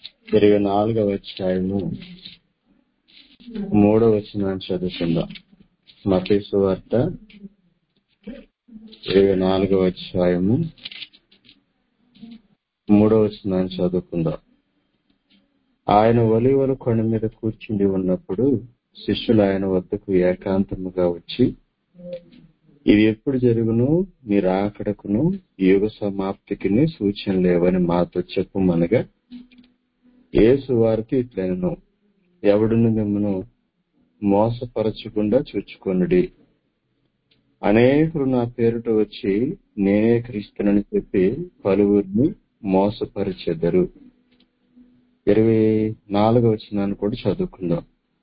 ఇరవై నాలుగవ అధ్యాయము మూడవ వచనాన్ని చదువుకుందాం మతీసు వార్త ఇరవై నాలుగవ అధ్యాయము మూడవ వచనాన్ని చదువుకుందాం ఆయన ఒలివల కొండ మీద కూర్చుండి ఉన్నప్పుడు శిష్యులు ఆయన వద్దకు ఏకాంతముగా వచ్చి ఇది ఎప్పుడు జరుగును మీ రాకడకును యుగ సమాప్తికిని సూచన లేవని మాతో చెప్పుమనగా యేసు వారికి ఇట్లనను ఎవడును మిమ్మను మోసపరచకుండా చూచుకొనుడి అనేకులు నా పేరుట వచ్చి నేనే క్రీస్తునని చెప్పి పలువురిని మోసపరిచెదరు ఇరవై నాలుగవ వచనాన్ని కూడా చదువుకుందాం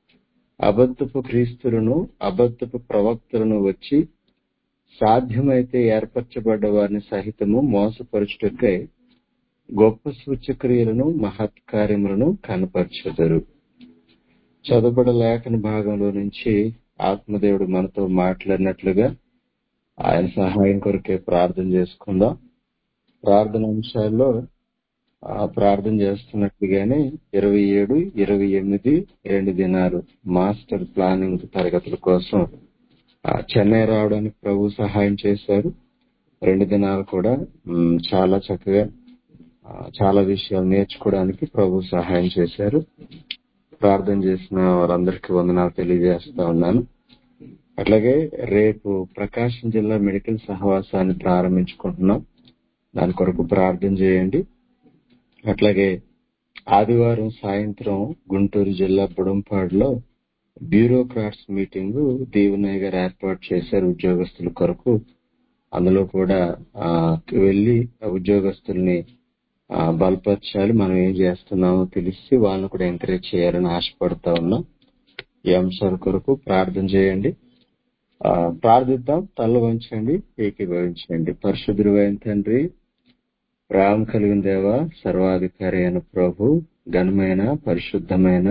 అబద్ధపు క్రీస్తులను అబద్ధపు ప్రవక్తలను వచ్చి సాధ్యమైతే ఏర్పరచబడ్డ వారిని సహితము మోసపరచుటకై గొప్ప సూచక్రియలను మహత్కార్యములను కనపరచెదరు చదువుబడ లేఖన భాగంలో నుంచి ఆత్మదేవుడు మనతో మాట్లాడినట్లుగా ఆయన సహాయం కొరకే ప్రార్థన చేసుకుందాం ప్రార్థన అంశాల్లో ఆ ప్రార్థన చేస్తున్నట్లుగానే ఇరవై ఏడు ఇరవై ఎనిమిది రెండు దినాలు మాస్టర్ ప్లానింగ్ తరగతుల కోసం ఆ, చెన్నై రావడానికి ప్రభు సహాయం చేశారు రెండు దినాలు కూడా మ్, చాలా చక్కగా ఆ, చాలా విషయాలు నేర్చుకోవడానికి ప్రభు సహాయం చేశారు ప్రార్థన చేసిన వారందరికీ వందనాలు తెలియజేస్తా ఉన్నాను అట్లాగే రేపు ప్రకాశం జిల్లా మెడికల్ సహవాసాన్ని ప్రారంభించుకుంటున్నాం దాని కొరకు ప్రార్థన చేయండి అట్లాగే ఆదివారం సాయంత్రం గుంటూరు జిల్లా బుడంపాడులో బ్యూరోక్రాట్స్ మీటింగ్ దీవనయ్య గారు ఏర్పాటు చేశారు ఉద్యోగస్తుల కొరకు అందులో కూడా ఆ, వెళ్లి ఆ ఉద్యోగస్తుల్ని ఆ, బలపరచాలి మనం ఏం చేస్తున్నామో తెలిసి వాళ్ళని కూడా ఎంకరేజ్ చేయాలని ఆశపడతా ఉన్నాం ఈ అంశాల కొరకు ప్రార్థన చేయండి ఆ, ప్రార్థిద్దాం తల్ల వంచండి ఏకీభవించండి పరిశుద్ధుడు అయిన తండ్రి ప్రేమ కలిగిన దేవ సర్వాధికారి అయిన ప్రభు ఘనమైన పరిశుద్ధమైన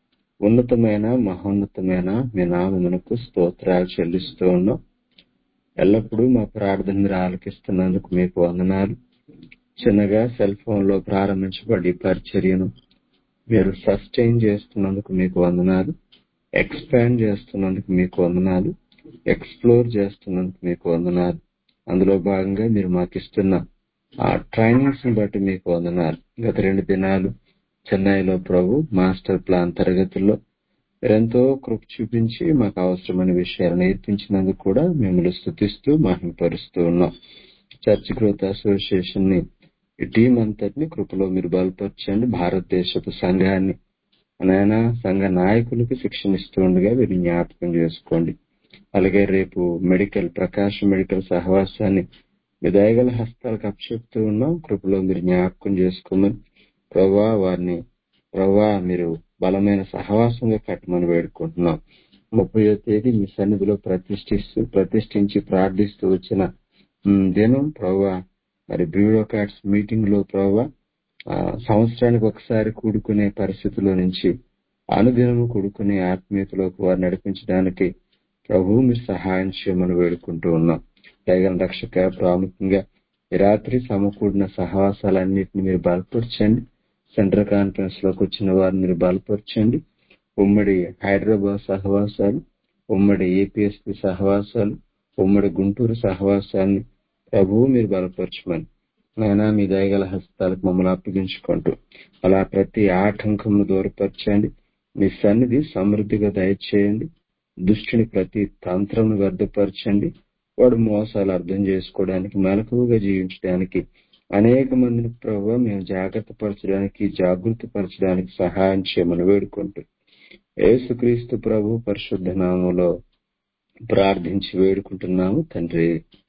ఉన్నతమైన మహోన్నతమైన మీ నామమునకు స్తోత్రాలు చెల్లిస్తూ ఉన్నాం ఎల్లప్పుడూ మా ప్రార్థన మీరు ఆలకిస్తున్నందుకు మీకు వందనాలు చిన్నగా సెల్ ఫోన్ లో ప్రారంభించబడి ఈ పరిచర్యను మీరు సస్టైన్ చేస్తున్నందుకు మీకు వందనాలు ఎక్స్పాండ్ చేస్తున్నందుకు మీకు వందనాలు ఎక్స్ప్లోర్ చేస్తున్నందుకు మీకు వందనాలు అందులో భాగంగా మీరు మాకు ఇస్తున్న ఆ ట్రైనింగ్స్ ని బట్టి మీకు వందనాలు గత రెండు దినాలు చెన్నైలో ప్రభు మాస్టర్ ప్లాన్ తరగతుల్లో మీరెంతో కృప చూపించి మాకు అవసరమైన విషయాలు నేర్పించినందుకు కూడా మిమ్మల్ని స్థుతిస్తూ మహింపరుస్తూ ఉన్నాం చర్చ్ గ్రోత్ అసోసియేషన్ ని ఈ టీం అంతటిని కృపలో మీరు బలపరచండి భారతదేశపు సంఘాన్ని నాయన సంఘ నాయకులకు శిక్షణ ఇస్తూ ఉండగా మీరు జ్ఞాపకం చేసుకోండి అలాగే రేపు మెడికల్ ప్రకాశ్ మెడికల్ సహవాసాన్ని మీ దయగల హస్తాలకు అప్పచెప్తూ ఉన్నాం కృపలో మీరు జ్ఞాపకం చేసుకోమని ప్రభా వారిని ప్రభా మీరు బలమైన సహవాసంగా కట్టమని వేడుకుంటున్నాం ముప్పయో తేదీ మీ సన్నిధిలో ప్రతిష్ఠిస్తూ ప్రతిష్ఠించి ప్రార్థిస్తూ వచ్చిన ఉమ్, దినం ప్రభా మరి బ్యూరోక్రాట్స్ మీటింగ్ లో ప్రభా ఆ, సంవత్సరానికి ఒకసారి కూడుకునే పరిస్థితిలో నుంచి అనుదినము కూడుకునే ఆత్మీయతలోకి వారు నడిపించడానికి ప్రభువు మీరు సహాయం చేయమని వేడుకుంటూ ఉన్నాం దైగన రక్షక ప్రాముఖ్యంగా ఈ రాత్రి సమకూడిన సహవాసాలన్నింటినీ మీరు బలపరచండి సెంట్రల్ కాన్ఫరెన్స్ లోకి వచ్చిన వారిని మీరు బలపరచండి ఉమ్మడి హైదరాబాద్ సహవాసాలు ఉమ్మడి ఏపీఎస్పీ సహవాసాలు ఉమ్మడి గుంటూరు సహవాసాన్ని ప్రభువు మీరు బలపరచమని నాయనా మీ దయగల హస్తాలకు మమ్మల్ని అప్పగించుకుంటూ అలా ప్రతి ఆటంకమును దూరపరచండి మీ సన్నిధి సమృద్ధిగా దయచేయండి దుష్టుని ప్రతి తంత్రమును వ్యర్థపరచండి వాడు మోసాలు అర్థం చేసుకోవడానికి మెలకువగా జీవించడానికి అనేక మందిని ప్రభు మేము జాగ్రత్త పరచడానికి జాగృతి పరచడానికి సహాయం చేయమని వేడుకుంటూ యేసుక్రీస్తు ప్రభు పరిశుద్ధ నామంలో ప్రార్థించి వేడుకుంటున్నాము తండ్రి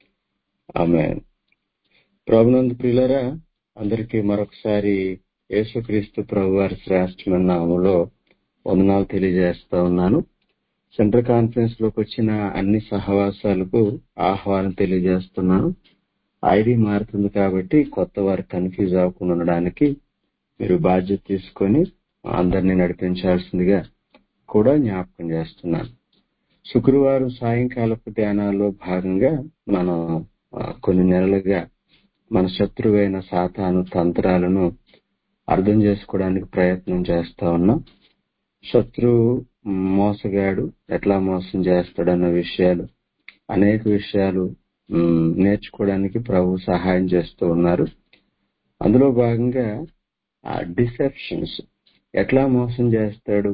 ఆమె ప్రభునందు ప్రియులరా అందరికీ మరొకసారి యేసుక్రీస్తు ప్రభు వారి శ్రేష్టమైన నామంలో వందనాలు తెలియజేస్తా ఉన్నాను సెంట్రల్ కాన్ఫరెన్స్ లోకి వచ్చిన అన్ని సహవాసాలకు ఆహ్వానం తెలియజేస్తున్నాను ఐడి మారుతుంది కాబట్టి కొత్త వారు కన్ఫ్యూజ్ అవ్వకుండా ఉండడానికి మీరు బాధ్యత తీసుకొని అందరినీ నడిపించాల్సిందిగా కూడా జ్ఞాపకం చేస్తున్నాను శుక్రవారం సాయంకాలపు ధ్యానాల్లో భాగంగా మనం ఆ, కొన్ని నెలలుగా మన శత్రువైన సాతాను తంత్రాలను అర్థం చేసుకోవడానికి ప్రయత్నం చేస్తా ఉన్నాం శత్రువు మోసగాడు ఎట్లా మోసం చేస్తాడన్న విషయాలు అనేక విషయాలు ఉమ్, నేర్చుకోవడానికి ప్రభు సహాయం చేస్తూ ఉన్నారు అందులో భాగంగా ఆ డిసెప్షన్స్ ఎట్లా మోసం చేస్తాడు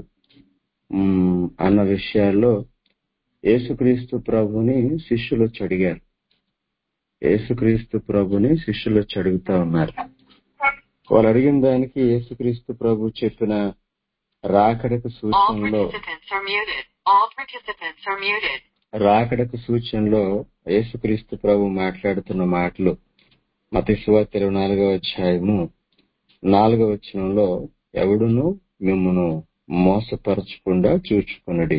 ఉమ్, అన్న విషయాల్లో యేసుక్రీస్తు ప్రభుని శిష్యులు వచ్చి అడిగారు యేసుక్రీస్తు ప్రభుని శిష్యులు వచ్చి అడుగుతా ఉన్నారు వాళ్ళు అడిగిన దానికి యేసుక్రీస్తు ప్రభు చెప్పిన రాకడకు All సూచనలో participants are muted. All participants are muted. రాకడకు సూచనలో యేసుక్రీస్తు ప్రభు మాట్లాడుతున్న మాటలు మత సువార్త ఇరవై నాలుగవ అధ్యాయము నాలుగవ వచనంలో ఎవడును మిమ్మును మోసపరచకుండా చూచుకునడి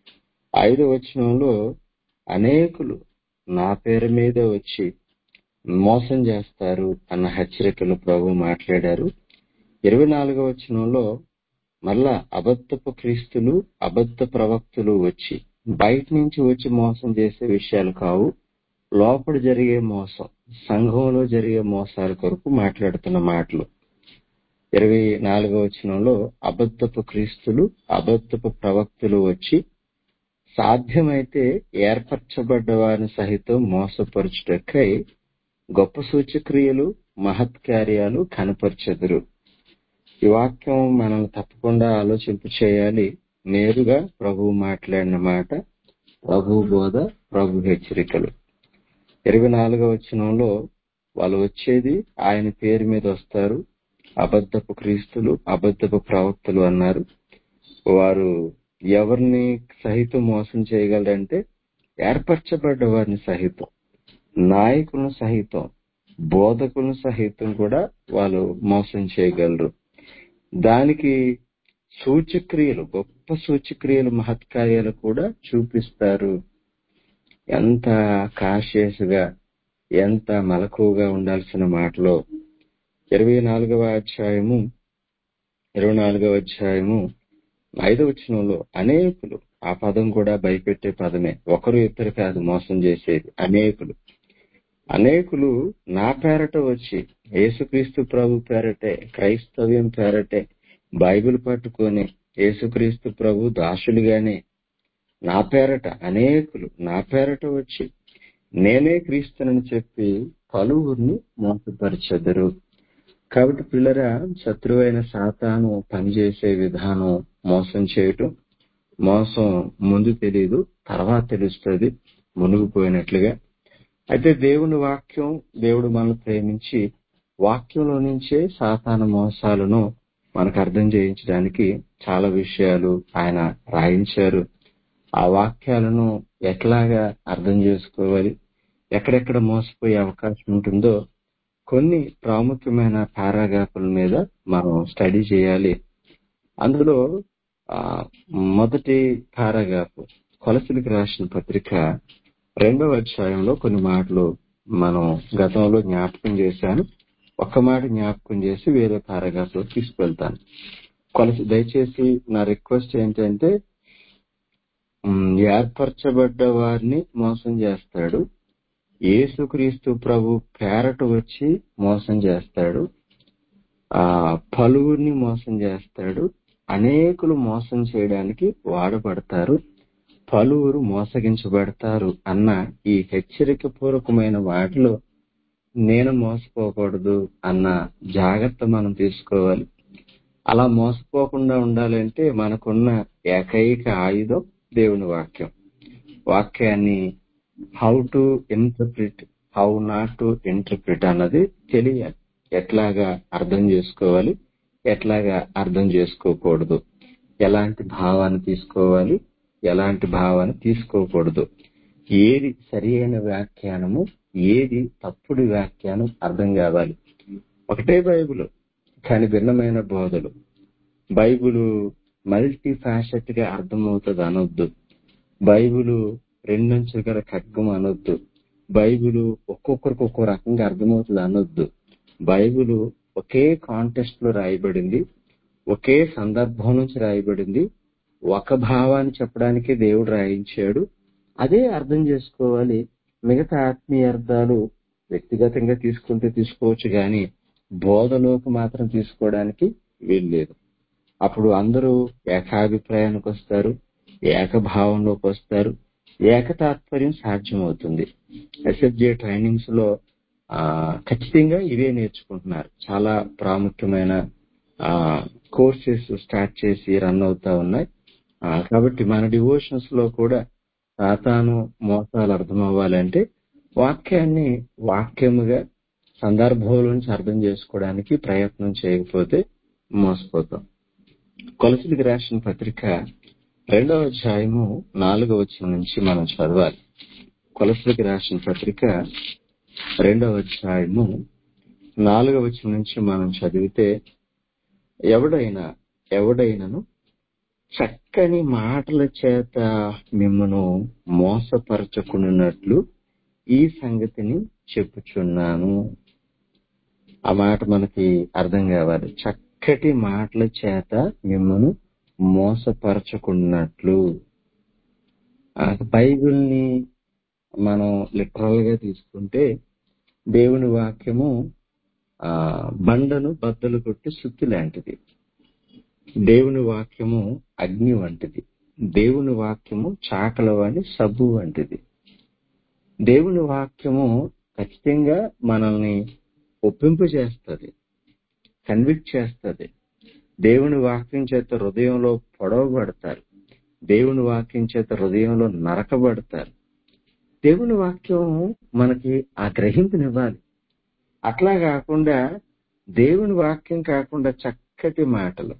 ఐదవ వచనంలో అనేకులు నా పేరు మీద వచ్చి మోసం చేస్తారు అన్న హెచ్చరికలు ప్రభు మాట్లాడారు ఇరవై నాలుగవ వచనంలో మళ్ళా అబద్ధపు క్రీస్తులు అబద్ధ ప్రవక్తులు వచ్చి బయట నుంచి వచ్చి మోసం చేసే విషయాలు కావు లోపల జరిగే మోసం సంఘంలో జరిగే మోసాల కొరకు మాట్లాడుతున్న మాటలు ఇరవై నాలుగవ వచనంలో అబద్ధపు క్రీస్తులు అబద్ధపు ప్రవక్తులు వచ్చి సాధ్యమైతే ఏర్పరచబడ్డ వారిని సహితం మోసపరచుటకై గొప్ప సూచక్రియలు మహత్కార్యాలు కనపరచెదరు ఈ వాక్యం మనల్ని తప్పకుండా ఆలోచింపు చేయాలి నేరుగా ప్రభువు మాట్లాడిన మాట ప్రభు బోధ ప్రభు హెచ్చరికలు ఇరవై నాలుగవ వచనంలో వాళ్ళు వచ్చేది ఆయన పేరు మీద వస్తారు అబద్ధపు క్రీస్తులు అబద్ధపు ప్రవక్తలు అన్నారు వారు ఎవరిని సహితం మోసం చేయగలరంటే ఏర్పరచబడ్డ వారిని సహితం నాయకులను సహితం బోధకులను సహితం కూడా వాళ్ళు మోసం చేయగలరు దానికి సూచక్రియలు గొప్ప సూచక్రియలు మహత్కార్యాలు కూడా చూపిస్తారు ఎంత కాషియస్గా ఎంత మలకువగా ఉండాల్సిన మాటలో ఇరవై నాలుగవ అధ్యాయము ఇరవై నాలుగవ అధ్యాయము ఐదవ వచనంలో అనేకులు ఆ పదం కూడా భయపెట్టే పదమే ఒకరు ఇద్దరు కాదు మోసం చేసేది అనేకులు అనేకులు నా పేరట వచ్చి యేసుక్రీస్తు ప్రభు పేరటే క్రైస్తవ్యం పేరటే బైబిల్ పట్టుకొని యేసుక్రీస్తు ప్రభు దాసులుగానే నా పేరట అనేకులు నా పేరట వచ్చి నేనే క్రీస్తునని చెప్పి పలువురిని మోసపరిచెదరు కాబట్టి పిల్లరా శత్రువైన సాతాను పనిచేసే విధానం మోసం చేయటం మోసం ముందు తెలియదు తర్వాత తెలుస్తుంది మునిగిపోయినట్లుగా అయితే దేవుని వాక్యం దేవుడు మనల్ని ప్రేమించి వాక్యంలో నుంచే సాతాన మోసాలను మనకు అర్థం చేయించడానికి చాలా విషయాలు ఆయన రాయించారు ఆ వాక్యాలను ఎట్లాగా అర్థం చేసుకోవాలి ఎక్కడెక్కడ మోసపోయే అవకాశం ఉంటుందో కొన్ని ప్రాముఖ్యమైన పారాగ్రాఫుల మీద మనం స్టడీ చేయాలి అందులో ఆ, మొదటి పారాగ్రాఫ్ కొలసలికి రాసిన పత్రిక రెండవ అధ్యాయంలో కొన్ని మాటలు మనం గతంలో జ్ఞాపకం చేశాను ఒక్క మాట జ్ఞాపకం చేసి వేరే పారాగ్రాఫ్ లో తీసుకెళ్తాను కొలసి దయచేసి నా రిక్వెస్ట్ ఏంటంటే ఉమ్, ఏర్పరచబడ్డ వారిని మోసం చేస్తాడు యేసుక్రీస్తు ప్రభు పేరట వచ్చి మోసం చేస్తాడు ఆ పలువురిని మోసం చేస్తాడు అనేకులు మోసం చేయడానికి వాడబడతారు పలువురు మోసగించబడతారు అన్న ఈ హెచ్చరిక పూర్వకమైన వాటిలో నేను మోసపోకూడదు అన్న జాగ్రత్త మనం తీసుకోవాలి అలా మోసపోకుండా ఉండాలంటే మనకున్న ఏకైక ఆయుధం దేవుని వాక్యం వాక్యాన్ని how to interpret how not to interpret అన్నది తెలియాలి ఎట్లాగా అర్థం చేసుకోవాలి ఎట్లాగా అర్థం చేసుకోకూడదు ఎలాంటి భావాన్ని తీసుకోవాలి ఎలాంటి భావాన్ని తీసుకోకూడదు ఏది సరి అయిన వ్యాఖ్యానము ఏది తప్పుడు వ్యాఖ్యానం అర్థం కావాలి ఒకటే బైబిల్ కానీ భిన్నమైన బోధలు బైబిల్ మల్టీ ఫ్యాషెట్ గా అర్థమవుతుంది అనొద్దు బైబిల్ రెండంచుల గల ఖడ్గం అనొద్దు బైబిల్ ఒక్కొక్కరికి ఒక్కో రకంగా అర్థమవుతుంది అనొద్దు బైబిల్ ఒకే కాంటెస్ట్ లో రాయబడింది ఒకే సందర్భం నుంచి రాయబడింది ఒక భావాన్ని చెప్పడానికి దేవుడు రాయించాడు అదే అర్థం చేసుకోవాలి మిగతా ఆత్మీయ అర్థాలు వ్యక్తిగతంగా తీసుకుంటే తీసుకోవచ్చు కానీ బోధలోకి మాత్రం తీసుకోవడానికి వీల్లేదు అప్పుడు అందరూ ఏకాభిప్రాయానికి వస్తారు ఏకభావంలోకి వస్తారు ఏకతాత్పర్యం సాధ్యమవుతుంది ఎస్ఎఫ్జే ట్రైనింగ్స్ లో ఆ, ఖచ్చితంగా ఇవే నేర్చుకుంటున్నారు చాలా ప్రాముఖ్యమైన కోర్సెస్ స్టార్ట్ చేసి రన్ అవుతా ఉన్నాయి ఆ, కాబట్టి మన డివోషన్స్ లో కూడా సాతాను మోసాలు అర్థం అవ్వాలంటే వాక్యాన్ని వాక్యముగా సందర్భంలో నుంచి అర్థం చేసుకోవడానికి ప్రయత్నం చేయకపోతే మోసపోతాం కొలసిలికి రాసిన పత్రిక రెండవ అధ్యాయము నాలుగవ వచనం నుంచి మనం చదవాలి కొలసిలికి రాసిన పత్రిక రెండవ అధ్యాయము నాలుగవ వచనం నుంచి మనం చదివితే ఎవడైనా ఎవడైనను చక్కని మాటల చేత మిమ్మను మోసపరచకున్నట్లు ఈ సంగతిని చెప్పుచున్నాను ఆ మాట మనకి అర్థం కావాలి చక్కటి మాటల చేత మిమ్మను మోసపరచకున్నట్లు ఆ బైబిల్ని మనం లిటరల్ గా తీసుకుంటే దేవుని వాక్యము ఆ బండను బద్దలు కొట్టి సుత్తి లాంటిది దేవుని వాక్యము అగ్ని వంటిది దేవుని వాక్యము చాకల వాణి సబ్బు వంటిది దేవుని వాక్యము ఖచ్చితంగా మనల్ని ఒప్పింపు చేస్తుంది కన్విక్ట్ చేస్తుంది దేవుని వాక్యం చేత హృదయంలో పొడవబడతారు దేవుని వాక్యం చేత హృదయంలో నరకబడతారు దేవుని వాక్యం మనకి ఆ గ్రహింపునివ్వాలి అట్లా కాకుండా దేవుని వాక్యం కాకుండా చక్కటి మాటలు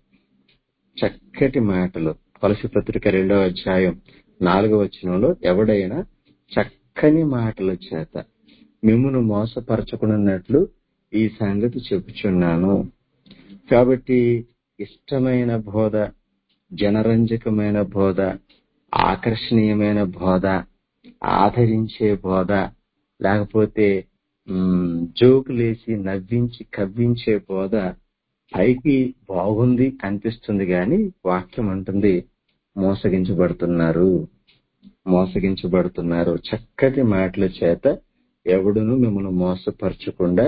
చక్కటి మాటలు కొలసి పత్రిక రెండవ అధ్యాయం నాలుగవ వచనంలో ఎవడైనా చక్కని మాటల చేత మిమ్మును మోసపరచుకున్నట్లు ఈ సంగతి చెప్పుచున్నాను కాబట్టి ఇష్టమైన బోధ జనరంజకమైన బోధ ఆకర్షణీయమైన బోధ ఆదరించే బోధ లేకపోతే మ్, జోకులేసి నవ్వించి కవ్వించే బోధ పైకి బాగుంది అనిపిస్తుంది గాని వాక్యం అంటుంది మోసగించబడుతున్నారు మోసగించబడుతున్నారు చక్కటి మాటల చేత ఎవడును మిమ్మల్ని మోసపరచకుండా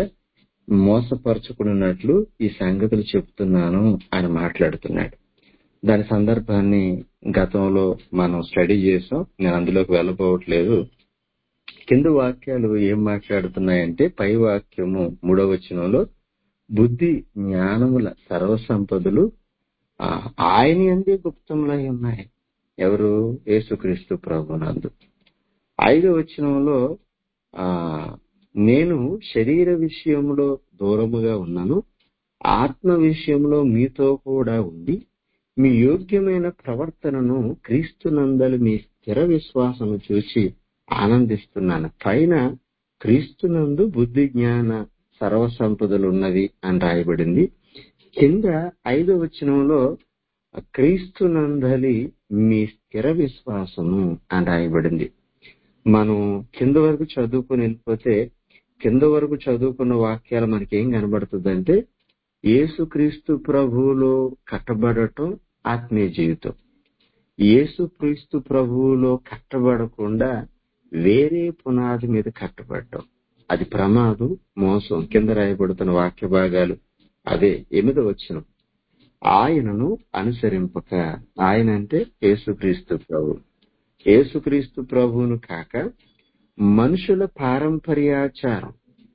మోసపరచుకున్నట్లు ఈ సంగతులు చెప్తున్నాను అని మాట్లాడుతున్నాడు దాని సందర్భాన్ని గతంలో మనం స్టడీ చేసాం నేను అందులోకి వెళ్ళబోవట్లేదు కింద వాక్యాలు ఏం మాట్లాడుతున్నాయంటే పై వాక్యము మూడవ వచనంలో బుద్ధి జ్ఞానముల సర్వసంపదలు ఆ, ఆయన ఎందే గుప్తములై ఉన్నాయి ఎవరు యేసుక్రీస్తు ప్రభునందు ఐదవ వచనంలో ఆ నేను శరీర విషయంలో దూరముగా ఉన్నాను ఆత్మ విషయంలో మీతో కూడా ఉండి మీ యోగ్యమైన ప్రవర్తనను క్రీస్తునందలి మీ స్థిర విశ్వాసము చూసి ఆనందిస్తున్నాను పైన క్రీస్తునందు బుద్ధి జ్ఞాన సర్వసంపదలు ఉన్నవి అని రాయబడింది కింద ఐదో వచనంలో క్రీస్తునందలి మీ స్థిర విశ్వాసము అని రాయబడింది మనం కింద వరకు చదువుకుని వెళ్ళిపోతే కింద వరకు చదువుకున్న వాక్యాలు మనకి ఏం కనబడుతుందంటే యేసుక్రీస్తు ప్రభువులో కట్టబడటం ఆత్మీయ జీవితం యేసుక్రీస్తు ప్రభువులో కట్టబడకుండా వేరే పునాది మీద కట్టబడటం అది ప్రమాదం మోసం కింద రాయబడుతున్న వాక్య భాగాలు అదే ఎనిమిది వచ్చిన ఆయనను అనుసరింపక ఆయన అంటే యేసుక్రీస్తు ప్రభు యేసుక్రీస్తు ప్రభువును కాక మనుషుల పారంపర్యాచారం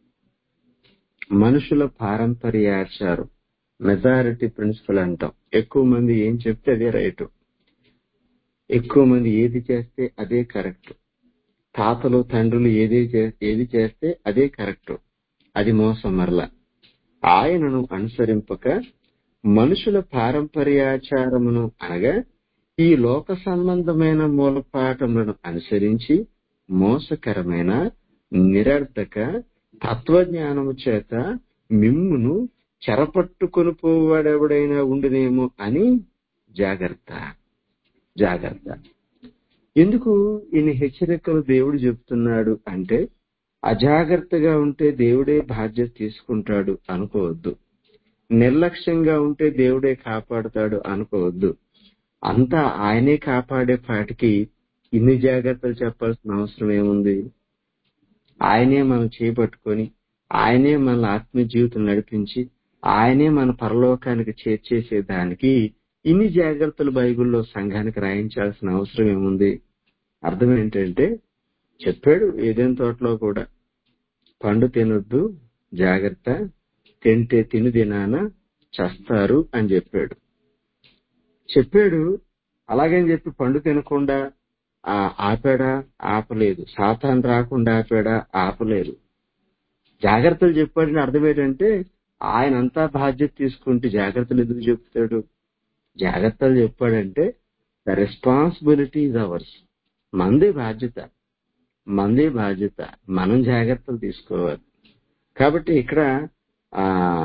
మనుషుల పారంపర్యాచారం మెజారిటీ ప్రిన్సిపల్ అంటాం ఎక్కువ మంది ఏం చెప్తే అదే రైట్ ఎక్కువ మంది ఏది చేస్తే అదే కరెక్ట్ తాతలు తండ్రులు ఏది చే- ఏది చేస్తే అదే కరెక్ట్ అది మోసం మరలా ఆయనను అనుసరింపక మనుషుల పారంపర్యాచారమును అనగా ఈ లోక సంబంధమైన మూలపాఠములను అనుసరించి మోసకరమైన నిరర్ధక తత్వజ్ఞానము చేత మిమ్మును చెరపట్టుకొని పోవాడెవడైనా ఉండునేమో అని జాగ్రత్త జాగ్రత్త ఎందుకు ఇన్ని హెచ్చరికలు దేవుడు చెప్తున్నాడు అంటే అజాగ్రత్తగా ఉంటే దేవుడే బాధ్యత తీసుకుంటాడు అనుకోవద్దు నిర్లక్ష్యంగా ఉంటే దేవుడే కాపాడుతాడు అనుకోవద్దు అంతా ఆయనే కాపాడే పాటికి ఇన్ని జాగ్రత్తలు చెప్పాల్సిన అవసరం ఏముంది ఆయనే మనం చేపట్టుకొని ఆయనే మన ఆత్మీయ జీవితం నడిపించి ఆయనే మన పరలోకానికి చేర్చేసేదానికి ఇన్ని జాగ్రత్తలు బైబిల్లో సంఘానికి రాయించాల్సిన అవసరం ఏముంది అర్థం ఏంటంటే చెప్పాడు ఏదైనా తోటలో కూడా పండు తినొద్దు జాగ్రత్త తింటే తిని దినాన చస్తారు అని చెప్పాడు చెప్పాడు అలాగని చెప్పి పండు తినకుండా ఆ ఆపాడా ఆపలేదు సాతాన్ రాకుండా ఆపాడా ఆపలేదు జాగ్రత్తలు చెప్పాడని అర్థం ఏంటంటే ఆయన అంతా బాధ్యత తీసుకుంటే జాగ్రత్తలు ఎందుకు చెప్తాడు జాగ్రత్తలు చెప్పాడంటే ద రెస్పాన్సిబిలిటీ ఇస్ అవర్స్ మందే బాధ్యత మందే బాధ్యత మనం జాగ్రత్తలు తీసుకోవాలి కాబట్టి ఇక్కడ ఆ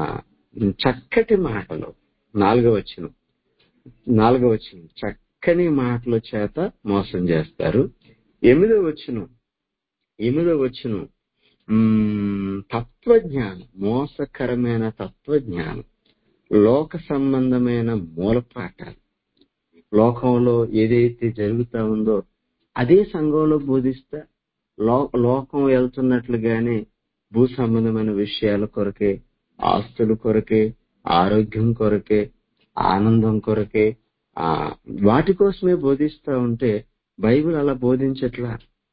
చక్కటి మాటలు నాలుగో వచ్చిన నాలుగో వచ్చిన చక్కని మాటల చేత మోసం చేస్తారు ఎనిమిదో వచ్చును ఎనిమిదో వచ్చును మ్మ్, తత్వజ్ఞానం మోసకరమైన తత్వజ్ఞానం లోక సంబంధమైన మూలపాఠాలు లోకంలో ఏదైతే జరుగుతా ఉందో అదే సంఘంలో బోధిస్తా లో లోకం వెళ్తున్నట్లుగానే భూ సంబంధమైన విషయాల కొరకే ఆస్తుల కొరకే ఆరోగ్యం కొరకే ఆనందం కొరకే ఆ వాటి కోసమే బోధిస్తా ఉంటే బైబిల్ అలా బోధించట్లా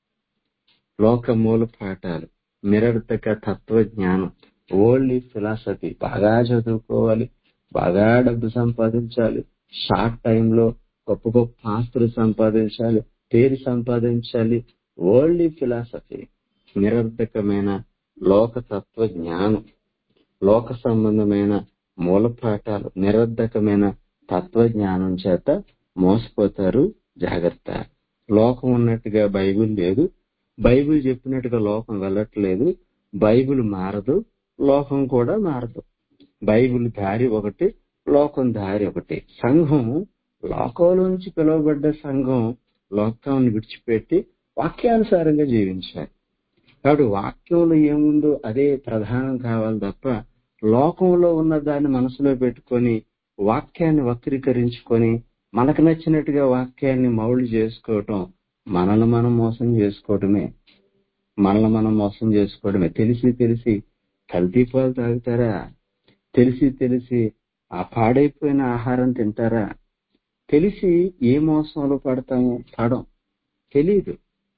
లోక మూల పాఠాలు నిరర్థక తత్వజ్ఞానం ఓన్లీ ఫిలాసఫీ బాగా చదువుకోవాలి బాగా డబ్బు సంపాదించాలి షార్ట్ టైంలో గొప్ప గొప్ప ఆస్తులు సంపాదించాలి పేరు సంపాదించాలి ఓన్లీ ఫిలాసఫీ నిరర్థకమైన లోక తత్వ జ్ఞానం లోక సంబంధమైన మూలపాఠాలు నిరర్ధకమైన తత్వజ్ఞానం చేత మోసపోతారు జాగ్రత్త లోకం ఉన్నట్టుగా బైబిల్ లేదు బైబిల్ చెప్పినట్టుగా లోకం వెళ్ళట్లేదు బైబిల్ మారదు లోకం కూడా మారదు బైబిల్ దారి ఒకటి లోకం దారి ఒకటి సంఘం లోకంలోంచి పిలువబడ్డ సంఘం లోకాన్ని విడిచిపెట్టి వాక్యానుసారంగా జీవించాలి కాబట్టి వాక్యంలో ఏముందో అదే ప్రధానం కావాలి తప్ప లోకంలో ఉన్న దాన్ని మనసులో పెట్టుకొని వాక్యాన్ని వక్రీకరించుకొని మనకు నచ్చినట్టుగా వాక్యాన్ని మౌళ్ళు చేసుకోవటం మనల్ని మనం మోసం చేసుకోవటమే మనల్ని మనం మోసం చేసుకోవడమే తెలిసి తెలిసి కల్తీ పాలు తాగుతారా తెలిసి తెలిసి ఆ పాడైపోయిన ఆహారం తింటారా తెలిసి ఏ మోసంలో పడతామో పడం తెలీదు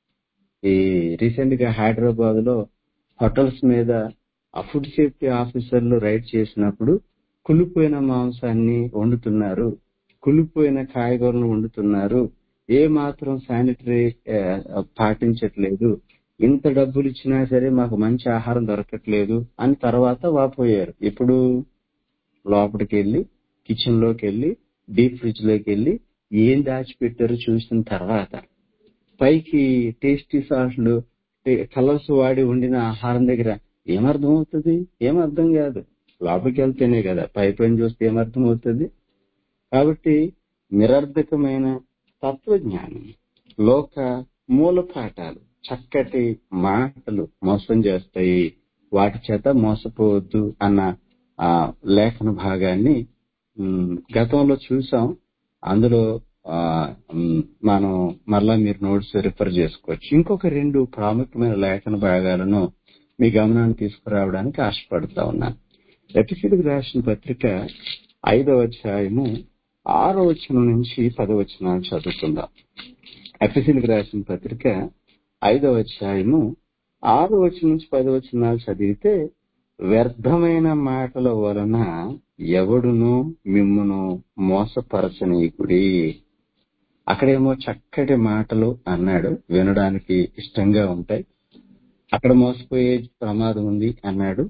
ఈ రీసెంట్ గా హైదరాబాద్ లో హోటల్స్ మీద ఆ ఫుడ్ సేఫ్టీ ఆఫీసర్లు రైడ్ చేసినప్పుడు కుళ్ళిపోయిన మాంసాన్ని వండుతున్నారు కుళ్ళిపోయిన కాయగూరలు వండుతున్నారు ఏ మాత్రం శానిటరీ పాటించట్లేదు ఇంత డబ్బులు ఇచ్చినా సరే మాకు మంచి ఆహారం దొరకట్లేదు అని తర్వాత వాపోయారు ఇప్పుడు లోపలికి వెళ్ళి కిచెన్ లోకి వెళ్ళి డీప్ ఫ్రిడ్జ్ లోకి వెళ్ళి ఏం దాచిపెట్టారో చూసిన తర్వాత పైకి టేస్టీ సాస్లు కలర్స్ వాడి వండిన ఆహారం దగ్గర ఏమర్థం అవుతుంది ఏమర్థం కాదు లోపలికి వెళ్తేనే కదా పై పైన చూస్తే ఏమర్థం అవుతుంది కాబట్టి నిరర్ధకమైన తత్వజ్ఞానం లోక మూల పాఠాలు చక్కటి మాటలు మోసం చేస్తాయి వాటి చేత మోసపోవద్దు అన్న ఆ లేఖన భాగాన్ని ఉమ్, గతంలో చూసాం అందులో ఆ, ఉమ్, మనం మరలా మీరు నోట్స్ రిఫర్ చేసుకోవచ్చు ఇంకొక రెండు ప్రాముఖ్యమైన లేఖన భాగాలను మీ గమనాన్ని తీసుకురావడానికి ఆశపడతా ఉన్నాను ఎపిసిడికి రాసిన పత్రిక ఐదవ అధ్యాయము ఆరో వచనం నుంచి పదవచనాలు చదువుకుందాం ఎపిసిడికి రాసిన పత్రిక ఐదవ అధ్యాయము ఆరో వచనం నుంచి పదవచనాలు చదివితే వ్యర్థమైన మాటల వలన ఎవడును మిమ్మును మోసపరచనీకుడి అక్కడేమో చక్కటి మాటలు అన్నాడు వినడానికి ఇష్టంగా ఉంటాయి అక్కడ మోసపోయే ప్రమాదం ఉంది అన్నాడు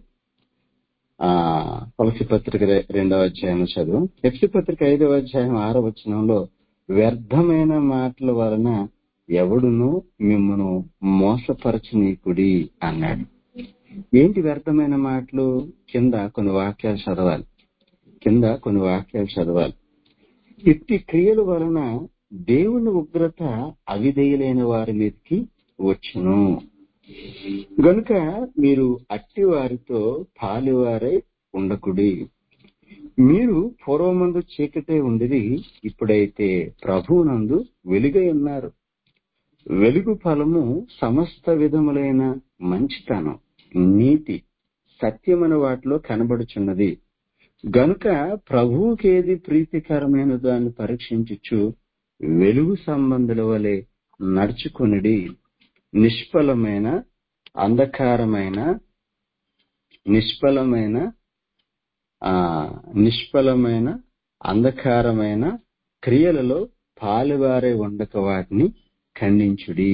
ఆ తులసి పత్రిక రె- రెండవ అధ్యాయం చదువు ఎఫ్సి పత్రిక ఐదవ అధ్యాయం ఆరో వచనంలో వ్యర్థమైన మాటల వలన ఎవడును మిమ్మను మోసపరచనీకుడి అన్నాడు ఏంటి వ్యర్థమైన మాటలు కింద కొన్ని వాక్యాలు చదవాలి కింద కొన్ని వాక్యాలు చదవాలి ఇట్టి క్రియల వలన దేవుని ఉగ్రత అవిధేయులైన వారి మీదకి వచ్చును గనుక మీరు అట్టి వారితో పాలివారై ఉండకుడి మీరు పూర్వమందు చీకటే ఉండిరి ఇప్పుడైతే ప్రభువునందు వెలుగై ఉన్నారు వెలుగు ఫలము సమస్త విధములైన మంచితనం నీతి సత్యమైన వాటిలో కనబడుచున్నది గనుక ప్రభువుకి ఏది ప్రీతికరమైన దాన్ని పరీక్షించుచు వెలుగు సంబంధుల వలె నడుచుకునిడి నిష్ఫలమైన అంధకారమైన నిష్ఫలమైన ఆ నిష్ఫలమైన అంధకారమైన క్రియలలో పాలువారే ఉండక వాటిని ఖండించుడి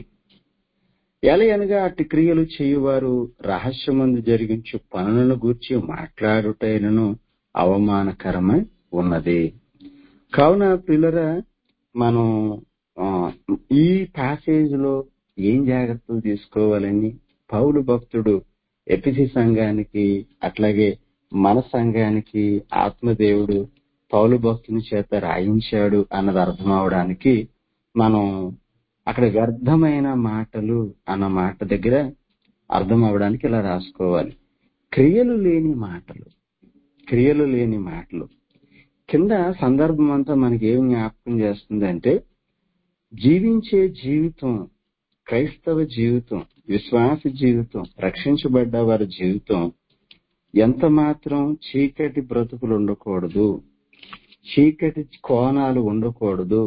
ఎలయనగా అట్టి క్రియలు చేయువారు రహస్యమందు జరిగించు పనులను గూర్చి మాట్లాడుటైనను అవమానకరమై ఉన్నది కావున పిల్లరా మనం ఆ, ఈ ప్యాసేజ్ లో ఏం జాగ్రత్తలు తీసుకోవాలని పౌలు భక్తుడు ఎపిసి సంఘానికి అట్లాగే మన సంఘానికి ఆత్మదేవుడు పౌలు భక్తుని చేత రాయించాడు అన్నది అర్థం అవడానికి మనం అక్కడ వ్యర్థమైన మాటలు అన్న మాట దగ్గర అర్థం అవడానికి ఇలా రాసుకోవాలి క్రియలు లేని మాటలు క్రియలు లేని మాటలు కింద సందర్భం అంతా మనకి ఏం జ్ఞాపకం చేస్తుందంటే జీవించే జీవితం క్రైస్తవ జీవితం విశ్వాస జీవితం రక్షించబడ్డ వారి జీవితం ఎంత మాత్రం చీకటి బ్రతుకులు ఉండకూడదు చీకటి కోణాలు ఉండకూడదు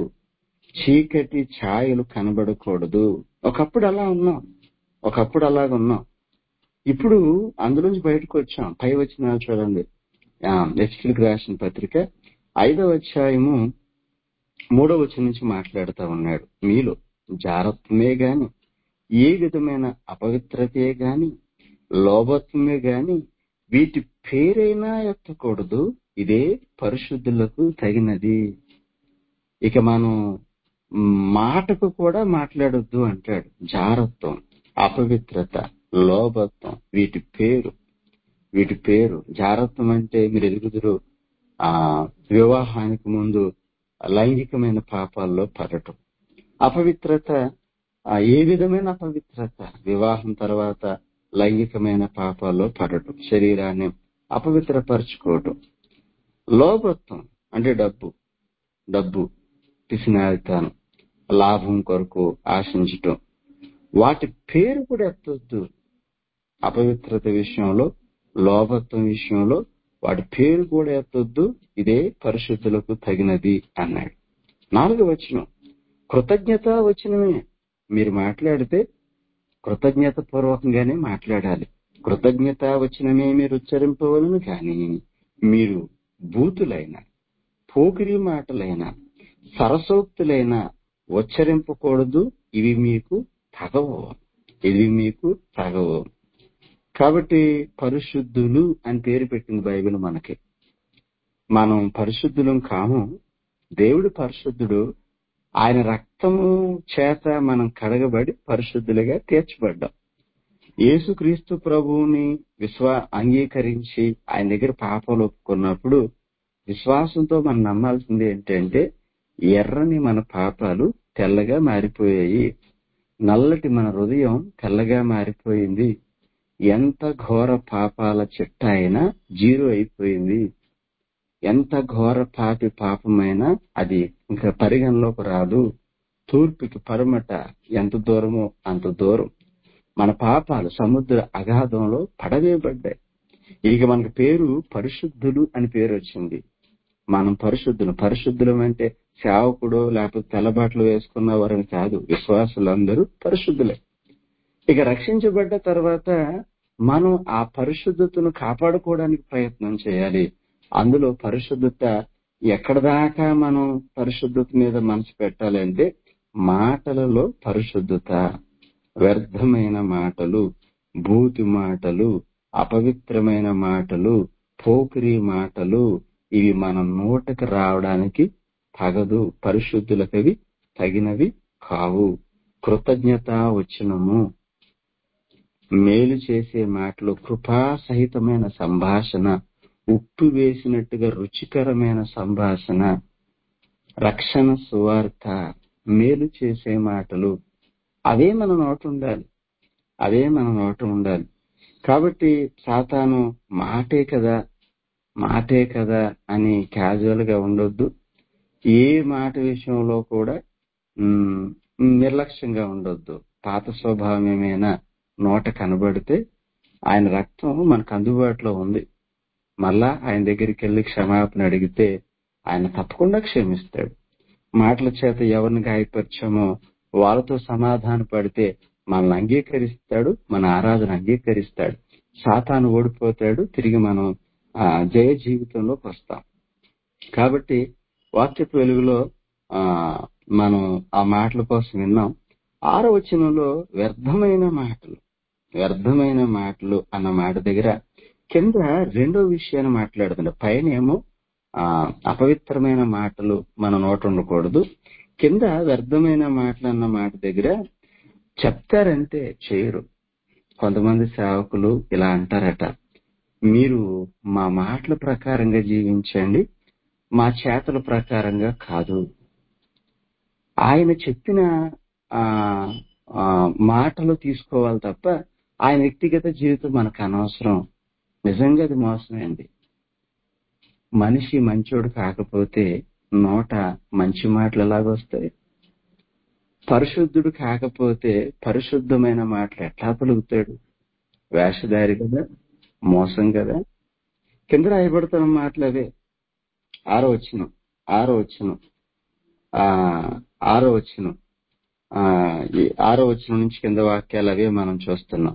చీకటి ఛాయలు కనబడకూడదు ఒకప్పుడు అలా ఉన్నాం ఒకప్పుడు అలాగ ఉన్నాం ఇప్పుడు అందులోంచి బయటకు వచ్చాం పై వచ్చిన చూడండి హెచ్కిల్కి రాసిన పత్రిక ఐదవ అధ్యాయము మూడవ వచ్చి నుంచి మాట్లాడుతూ ఉన్నాడు మీలో జారత్వమే గాని ఏ విధమైన అపవిత్రతే గాని లోభత్వమే గాని వీటి పేరైనా ఎత్తకూడదు ఇదే పరిశుద్ధులకు తగినది ఇక మనం మాటకు కూడా మాట్లాడొద్దు అంటాడు జారత్వం అపవిత్రత లోభత్వం వీటి పేరు వీటి పేరు జారత్వం అంటే మీరు ఎదుగుదురు ఆ వివాహానికి ముందు లైంగికమైన పాపాల్లో పడటం అపవిత్రత ఆ, ఏ విధమైన అపవిత్రత వివాహం తర్వాత లైంగికమైన పాపాల్లో పడటం శరీరాన్ని అపవిత్రపరచుకోవటం లోభత్వం అంటే డబ్బు డబ్బు పిసినారితాను లాభం కొరకు ఆశించటం వాటి పేరు కూడా ఎత్తొద్దు అపవిత్రత విషయంలో లోభత్వం విషయంలో వాటి పేరు కూడా ఎత్తొద్దు ఇదే పరిశుద్ధులకు తగినది అన్నాడు నాలుగు వచనం కృతజ్ఞత వచనమే మీరు మాట్లాడితే కృతజ్ఞత పూర్వకంగానే మాట్లాడాలి కృతజ్ఞత వచనమే మీరు ఉచ్చరింపవలను కానీ మీరు బూతులైన పోకిరి మాటలైన సరసోక్తులైన ఉచ్చరింపకూడదు ఇవి మీకు తగవు ఇవి మీకు తగవు కాబట్టి పరిశుద్ధులు అని పేరు పెట్టింది బైబిల్ మనకి మనం పరిశుద్ధులం కాము దేవుడు పరిశుద్ధుడు ఆయన రక్తము చేత మనం కడగబడి పరిశుద్ధులుగా తీర్చబడ్డాం యేసుక్రీస్తు ప్రభువుని విశ్వా అంగీకరించి ఆయన దగ్గర పాపాలు ఒప్పుకున్నప్పుడు విశ్వాసంతో మనం నమ్మాల్సింది ఏంటంటే ఎర్రని మన పాపాలు తెల్లగా మారిపోయాయి నల్లటి మన హృదయం తెల్లగా మారిపోయింది ఎంత ఘోర పాపాల చిట్ట అయినా జీరో అయిపోయింది ఎంత ఘోర పాపి పాపమైనా అది ఇంకా పరిగణలోకి రాదు తూర్పుకి పరమట ఎంత దూరమో అంత దూరం మన పాపాలు సముద్ర అగాధంలో పడవేయబడ్డాయి ఇక మనకి పేరు పరిశుద్ధులు అని పేరు వచ్చింది మనం పరిశుద్ధులు పరిశుద్ధులం అంటే సేవకుడు లేకపోతే తెల్లబాట్లు వేసుకున్న వారని కాదు విశ్వాసులందరూ పరిశుద్ధులే ఇక రక్షించబడ్డ తర్వాత మనం ఆ పరిశుద్ధతను కాపాడుకోవడానికి ప్రయత్నం చేయాలి అందులో పరిశుద్ధత ఎక్కడ దాకా మనం పరిశుద్ధత మీద మనసు పెట్టాలంటే మాటలలో పరిశుద్ధత వ్యర్థమైన మాటలు భూతి మాటలు అపవిత్రమైన మాటలు పోకిరి మాటలు ఇవి మన నోటకి రావడానికి తగదు పరిశుద్ధులకవి తగినవి కావు కృతజ్ఞత వచ్చినము మేలు చేసే మాటలు కృపా సహితమైన సంభాషణ ఉప్పు వేసినట్టుగా రుచికరమైన సంభాషణ రక్షణ సువార్త మేలు చేసే మాటలు అవే మన నోట ఉండాలి అవే మన నోట ఉండాలి కాబట్టి సాతాను మాటే కదా మాటే కదా అని క్యాజువల్ గా ఉండొద్దు ఏ మాట విషయంలో కూడా మ్, నిర్లక్ష్యంగా ఉండొద్దు పాత స్వభావం ఏమైనా నోట కనబడితే ఆయన రక్తం మనకు అందుబాటులో ఉంది మళ్ళా ఆయన దగ్గరికి వెళ్ళి క్షమాపణ అడిగితే ఆయన తప్పకుండా క్షమిస్తాడు మాటల చేత ఎవరిని గాయపరిచామో వాళ్ళతో సమాధాన పడితే మనల్ని అంగీకరిస్తాడు మన ఆరాధన అంగీకరిస్తాడు సాతాను ఓడిపోతాడు తిరిగి మనం ఆ, జయ జీవితంలోకి వస్తాం కాబట్టి వాక్యపు వెలుగులో ఆ మనం ఆ మాటల కోసం విన్నాం ఆరో వచనంలో వ్యర్థమైన మాటలు వ్యర్థమైన మాటలు అన్న మాట దగ్గర కింద రెండో విషయాన్ని మాట్లాడుతుంది పైన ఏమో ఆ అపవిత్రమైన మాటలు మన నోట ఉండకూడదు కింద వ్యర్థమైన మాటలు అన్న మాట దగ్గర చెప్తారంటే చేయరు కొంతమంది సేవకులు ఇలా అంటారట మీరు మా మాటల ప్రకారంగా జీవించండి మా చేతల ప్రకారంగా కాదు ఆయన చెప్పిన ఆ ఆ, మాటలు తీసుకోవాలి తప్ప ఆయన వ్యక్తిగత జీవితం మనకు అనవసరం నిజంగా అది మోసమే అండి మనిషి మంచోడు కాకపోతే నోట మంచి మాటలు ఎలాగొస్తాయి పరిశుద్ధుడు కాకపోతే పరిశుద్ధమైన మాటలు ఎట్లా పలుకుతాడు వేషధారి కదా మోసం కదా కింద రాయబడుతున్న మాటలు అవే ఆరో వచ్చిన ఆరో వచ్చిన ఆ ఆరో వచ్చిన ఆ ఈ ఆరో వచ్చిన నుంచి కింద వాక్యాలు అవే మనం చూస్తున్నాం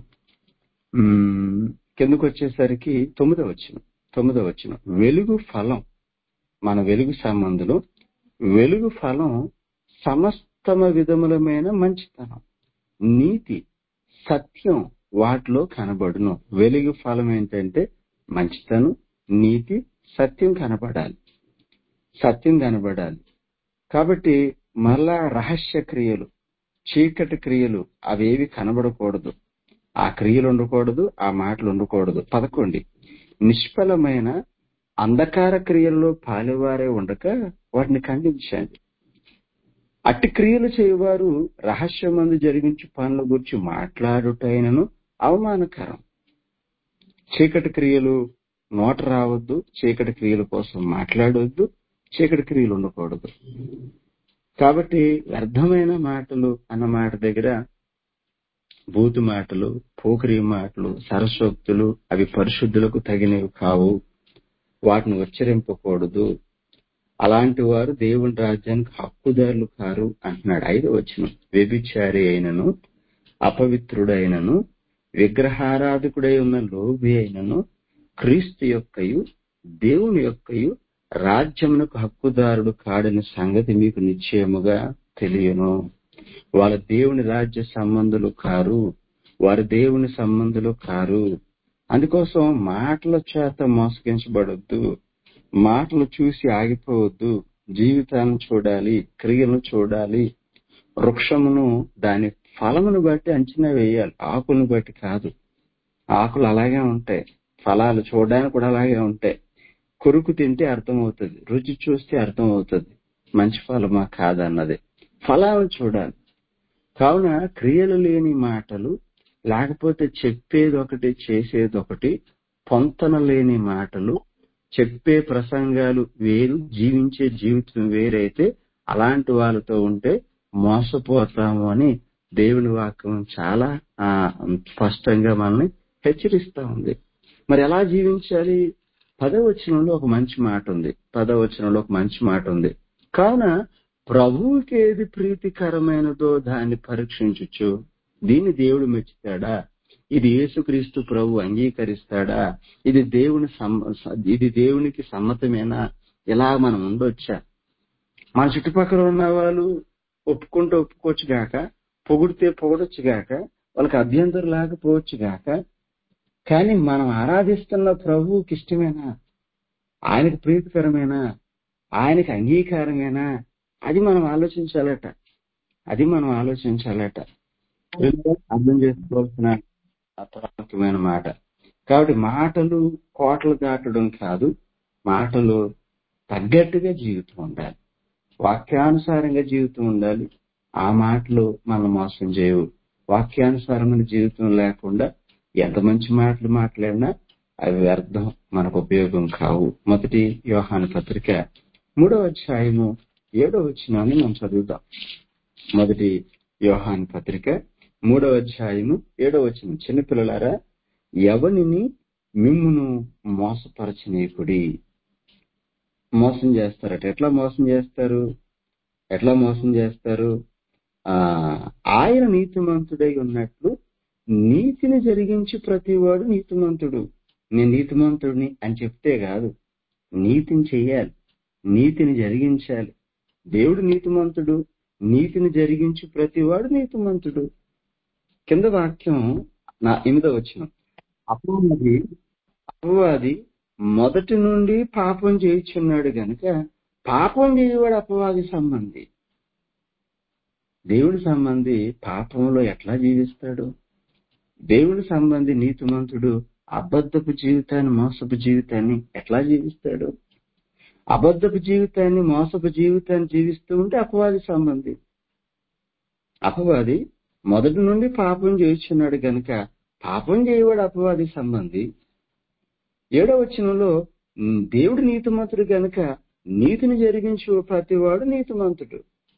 ఉమ్, కిందకు వచ్చేసరికి తొమ్మిదో వచ్చిన తొమ్మిదో వచ్చిన వెలుగు ఫలం మన వెలుగు సంబంధులు వెలుగు ఫలం సమస్తమ విధములమైన మంచితనం నీతి సత్యం వాటిలో కనబడును వెలుగు ఫలం ఏంటంటే మంచితనం నీతి సత్యం కనబడాలి సత్యం కనబడాలి కాబట్టి మరలా రహస్య క్రియలు చీకటి క్రియలు అవేవి కనబడకూడదు ఆ క్రియలు ఉండకూడదు ఆ మాటలు ఉండకూడదు పదకొండి నిష్ఫలమైన అంధకార క్రియల్లో పాలువారే ఉండక వాటిని ఖండించండి అట్టి క్రియలు చేయవారు రహస్యమందు జరిగించు పనుల గురించి మాట్లాడుటైనను అవమానకరం చీకటి క్రియలు నోట రావద్దు చీకటి క్రియల కోసం మాట్లాడొద్దు చీకటి క్రియలు ఉండకూడదు కాబట్టి వ్యర్థమైన మాటలు అన్న మాట దగ్గర బూతు మాటలు పోకిరి మాటలు సరస్వక్తులు అవి పరిశుద్ధులకు తగినవి కావు వాటిని ఉచ్చరింపకూడదు అలాంటి వారు దేవుని రాజ్యానికి హక్కుదారులు కారు అంటున్నాడు ఐదో వచ్చిన వ్యభిచారి అయినను అపవిత్రుడైనను విగ్రహారాధకుడై ఉన్న లోబి అయినను క్రీస్తు యొక్కయు దేవుని యొక్కయు రాజ్యమునకు హక్కుదారుడు కాడని సంగతి మీకు నిశ్చయముగా తెలియను వాళ్ళ దేవుని రాజ్య సంబంధులు కారు వారి దేవుని సంబంధులు కారు అందుకోసం మాటల చేత మోసగించబడొద్దు మాటలు చూసి ఆగిపోవద్దు జీవితాలను చూడాలి క్రియలను చూడాలి వృక్షమును దాని ఫలమును బట్టి అంచనా వేయాలి ఆకులను బట్టి కాదు ఆకులు అలాగే ఉంటాయి ఫలాలు చూడడానికి కూడా అలాగే ఉంటాయి కొరుకు తింటే అర్థమవుతుంది రుచి చూస్తే అర్థమవుతుంది మంచి ఫలమా కాదన్నది ఫలాలను చూడాలి కావున క్రియలు లేని మాటలు లేకపోతే చెప్పేది ఒకటి చేసేది ఒకటి పొంతన లేని మాటలు చెప్పే ప్రసంగాలు వేరు జీవించే జీవితం వేరైతే అలాంటి వాళ్ళతో ఉంటే మోసపోతాము అని దేవుని వాక్యం చాలా ఆ, స్పష్టంగా మనల్ని హెచ్చరిస్తా ఉంది మరి ఎలా జీవించాలి పదవచనంలో ఒక మంచి మాట ఉంది పదవచనంలో ఒక మంచి మాట ఉంది కావున ప్రభువుకి ఏది ప్రీతికరమైనదో దాన్ని పరీక్షించుచు దీన్ని దేవుడు మెచ్చుతాడా ఇది యేసుక్రీస్తు ప్రభు అంగీకరిస్తాడా ఇది దేవుని సమ్మ- ఇది దేవునికి సమ్మతమేనా ఇలా మనం ఉండొచ్చా మన చుట్టుపక్కల ఉన్న వాళ్ళు ఒప్పుకుంటే ఒప్పుకోవచ్చు గాక పొగిడితే పొగడొచ్చు గాక వాళ్ళకి అభ్యంతరం లేకపోవచ్చు గాక కానీ మనం ఆరాధిస్తున్న ప్రభువుకి ఇష్టమేనా ఆయనకు ప్రీతికరమేనా ఆయనకి అంగీకారమేనా అది మనం ఆలోచించాలట అది మనం ఆలోచించాలట వీళ్ళు అర్థం చేసుకోవాల్సిన ప్రాముఖ్యమైన మాట కాబట్టి మాటలు కోటలు దాటడం కాదు మాటలు తగ్గట్టుగా జీవితం ఉండాలి వాక్యానుసారంగా జీవితం ఉండాలి ఆ మాటలు మనం మోసం చేయవు వాక్యానుసారమైన జీవితం లేకుండా ఎంత మంచి మాటలు మాట్లాడినా అవి వ్యర్థం మనకు ఉపయోగం కావు మొదటి వ్యవహాన పత్రిక మూడవ అధ్యాయము ఏడవ వచ్చినాన్ని మనం చదువుతాం మొదటి వ్యవహాన పత్రిక మూడవ అధ్యాయము ఏడవ వచనం చిన్నపిల్లలారా ఎవనిని మిమ్మును మోసపరచనీకుడి మోసం చేస్తారట ఎట్లా మోసం చేస్తారు ఎట్లా మోసం చేస్తారు ఆ ఆయన నీతిమంతుడై ఉన్నట్లు నీతిని జరిగించి ప్రతివాడు నీతిమంతుడు నేను నీతిమంతుడిని అని చెప్తే కాదు నీతిని చెయ్యాలి నీతిని జరిగించాలి దేవుడు నీతిమంతుడు నీతిని జరిగించి ప్రతివాడు నీతిమంతుడు కింద వాక్యం నా ఎనిమిదో వచ్చిన అపవాది అపవాది మొదటి నుండి పాపం చేయుచున్నాడు గనుక పాపం చేయవాడు అపవాది సంబంధి దేవుడి సంబంధి పాపంలో ఎట్లా జీవిస్తాడు దేవుడి సంబంధి నీతిమంతుడు అబద్ధపు జీవితాన్ని మోసపు జీవితాన్ని ఎట్లా జీవిస్తాడు అబద్ధపు జీవితాన్ని మోసపు జీవితాన్ని జీవిస్తూ ఉంటే అపవాది సంబంధి అపవాది మొదటి నుండి పాపం చేస్తున్నాడు గనుక పాపం చేయవాడు అపవాది సంబంధి ఏడవ వచనంలో "ఉమ్, దేవుడు నీతిమంతుడు గనుక నీతిని జరిగించు ప్రతివాడు నీతిమంతుడు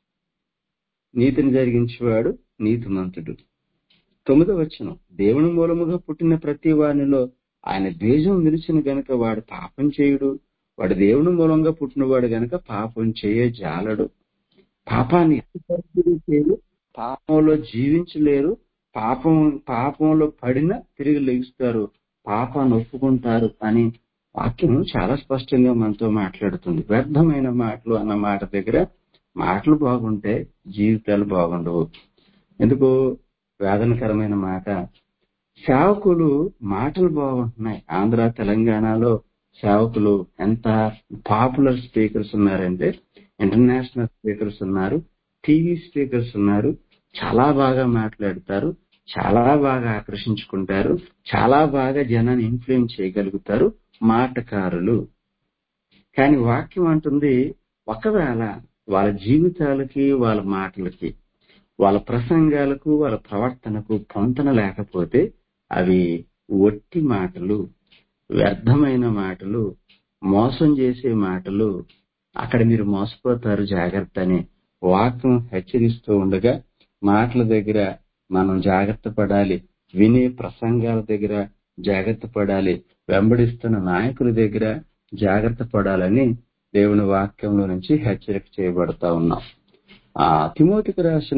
నీతిని జరిగించేవాడు నీతిమంతుడు తొమ్మిదవ వచనం దేవుని మూలముగా పుట్టిన ప్రతి వానిలో ఆయన ద్వేషం నిలిచిన గనుక వాడు పాపం చేయుడు వాడు దేవుని మూలంగా పుట్టినవాడు గనుక పాపం చేయ జాలడు పాపాన్ని ఎట్టి పరిస్థితుల్లో చేయరు పాపంలో జీవించలేరు పాపం పాపంలో పడిన తిరిగి లెగుస్తారు పాపాన్ని ఒప్పుకుంటారు అని వాక్యం చాలా స్పష్టంగా మనతో మాట్లాడుతుంది వ్యర్థమైన మాటలు అన్న మాట దగ్గర మాటలు బాగుంటే జీవితాలు బాగుండవు ఎందుకు వేదనకరమైన మాట సేవకులు మాటలు బాగుంటున్నాయి ఆంధ్ర తెలంగాణలో సేవకులు ఎంత పాపులర్ స్పీకర్స్ ఉన్నారంటే ఇంటర్నేషనల్ స్పీకర్స్ ఉన్నారు టీవీ స్పీకర్స్ ఉన్నారు చాలా బాగా మాట్లాడతారు చాలా బాగా ఆకర్షించుకుంటారు చాలా బాగా జనాన్ని ఇన్ఫ్లుయెన్స్ చేయగలుగుతారు మాటకారులు కానీ వాక్యం అంటుంది ఒకవేళ వాళ్ళ జీవితాలకి వాళ్ళ మాటలకి వాళ్ళ ప్రసంగాలకు వాళ్ళ ప్రవర్తనకు పొంతన లేకపోతే అవి ఒట్టి మాటలు వ్యర్థమైన మాటలు మోసం చేసే మాటలు అక్కడ మీరు మోసపోతారు జాగ్రత్త అని వాక్యం హెచ్చరిస్తూ ఉండగా మాటల దగ్గర మనం జాగ్రత్త పడాలి వినే ప్రసంగాల దగ్గర జాగ్రత్త పడాలి వెంబడిస్తున్న నాయకుల దగ్గర జాగ్రత్త పడాలని దేవుని వాక్యంలో నుంచి హెచ్చరిక చేయబడతా ఉన్నాం ఆ తిమోతికి రాసిన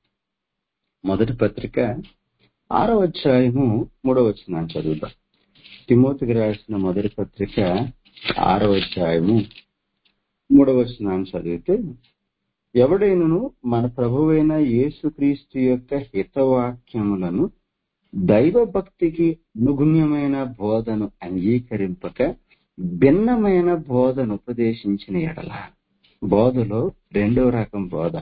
మొదటి పత్రిక ఆరో అధ్యాయము మూడో వచ్చిన చదువుదాం తిమోతికి రాసిన మొదటి పత్రిక ఆరో అధ్యాయము మూడవ వచనాన్ని చదివితే ఎవడైనను మన ప్రభువైన యేసుక్రీస్తు యొక్క హితవాక్యములను దైవ భక్తికి అనుగుణ్యమైన బోధను అంగీకరింపక భిన్నమైన బోధను ఉపదేశించిన ఎడల బోధలో రెండో రకం బోధ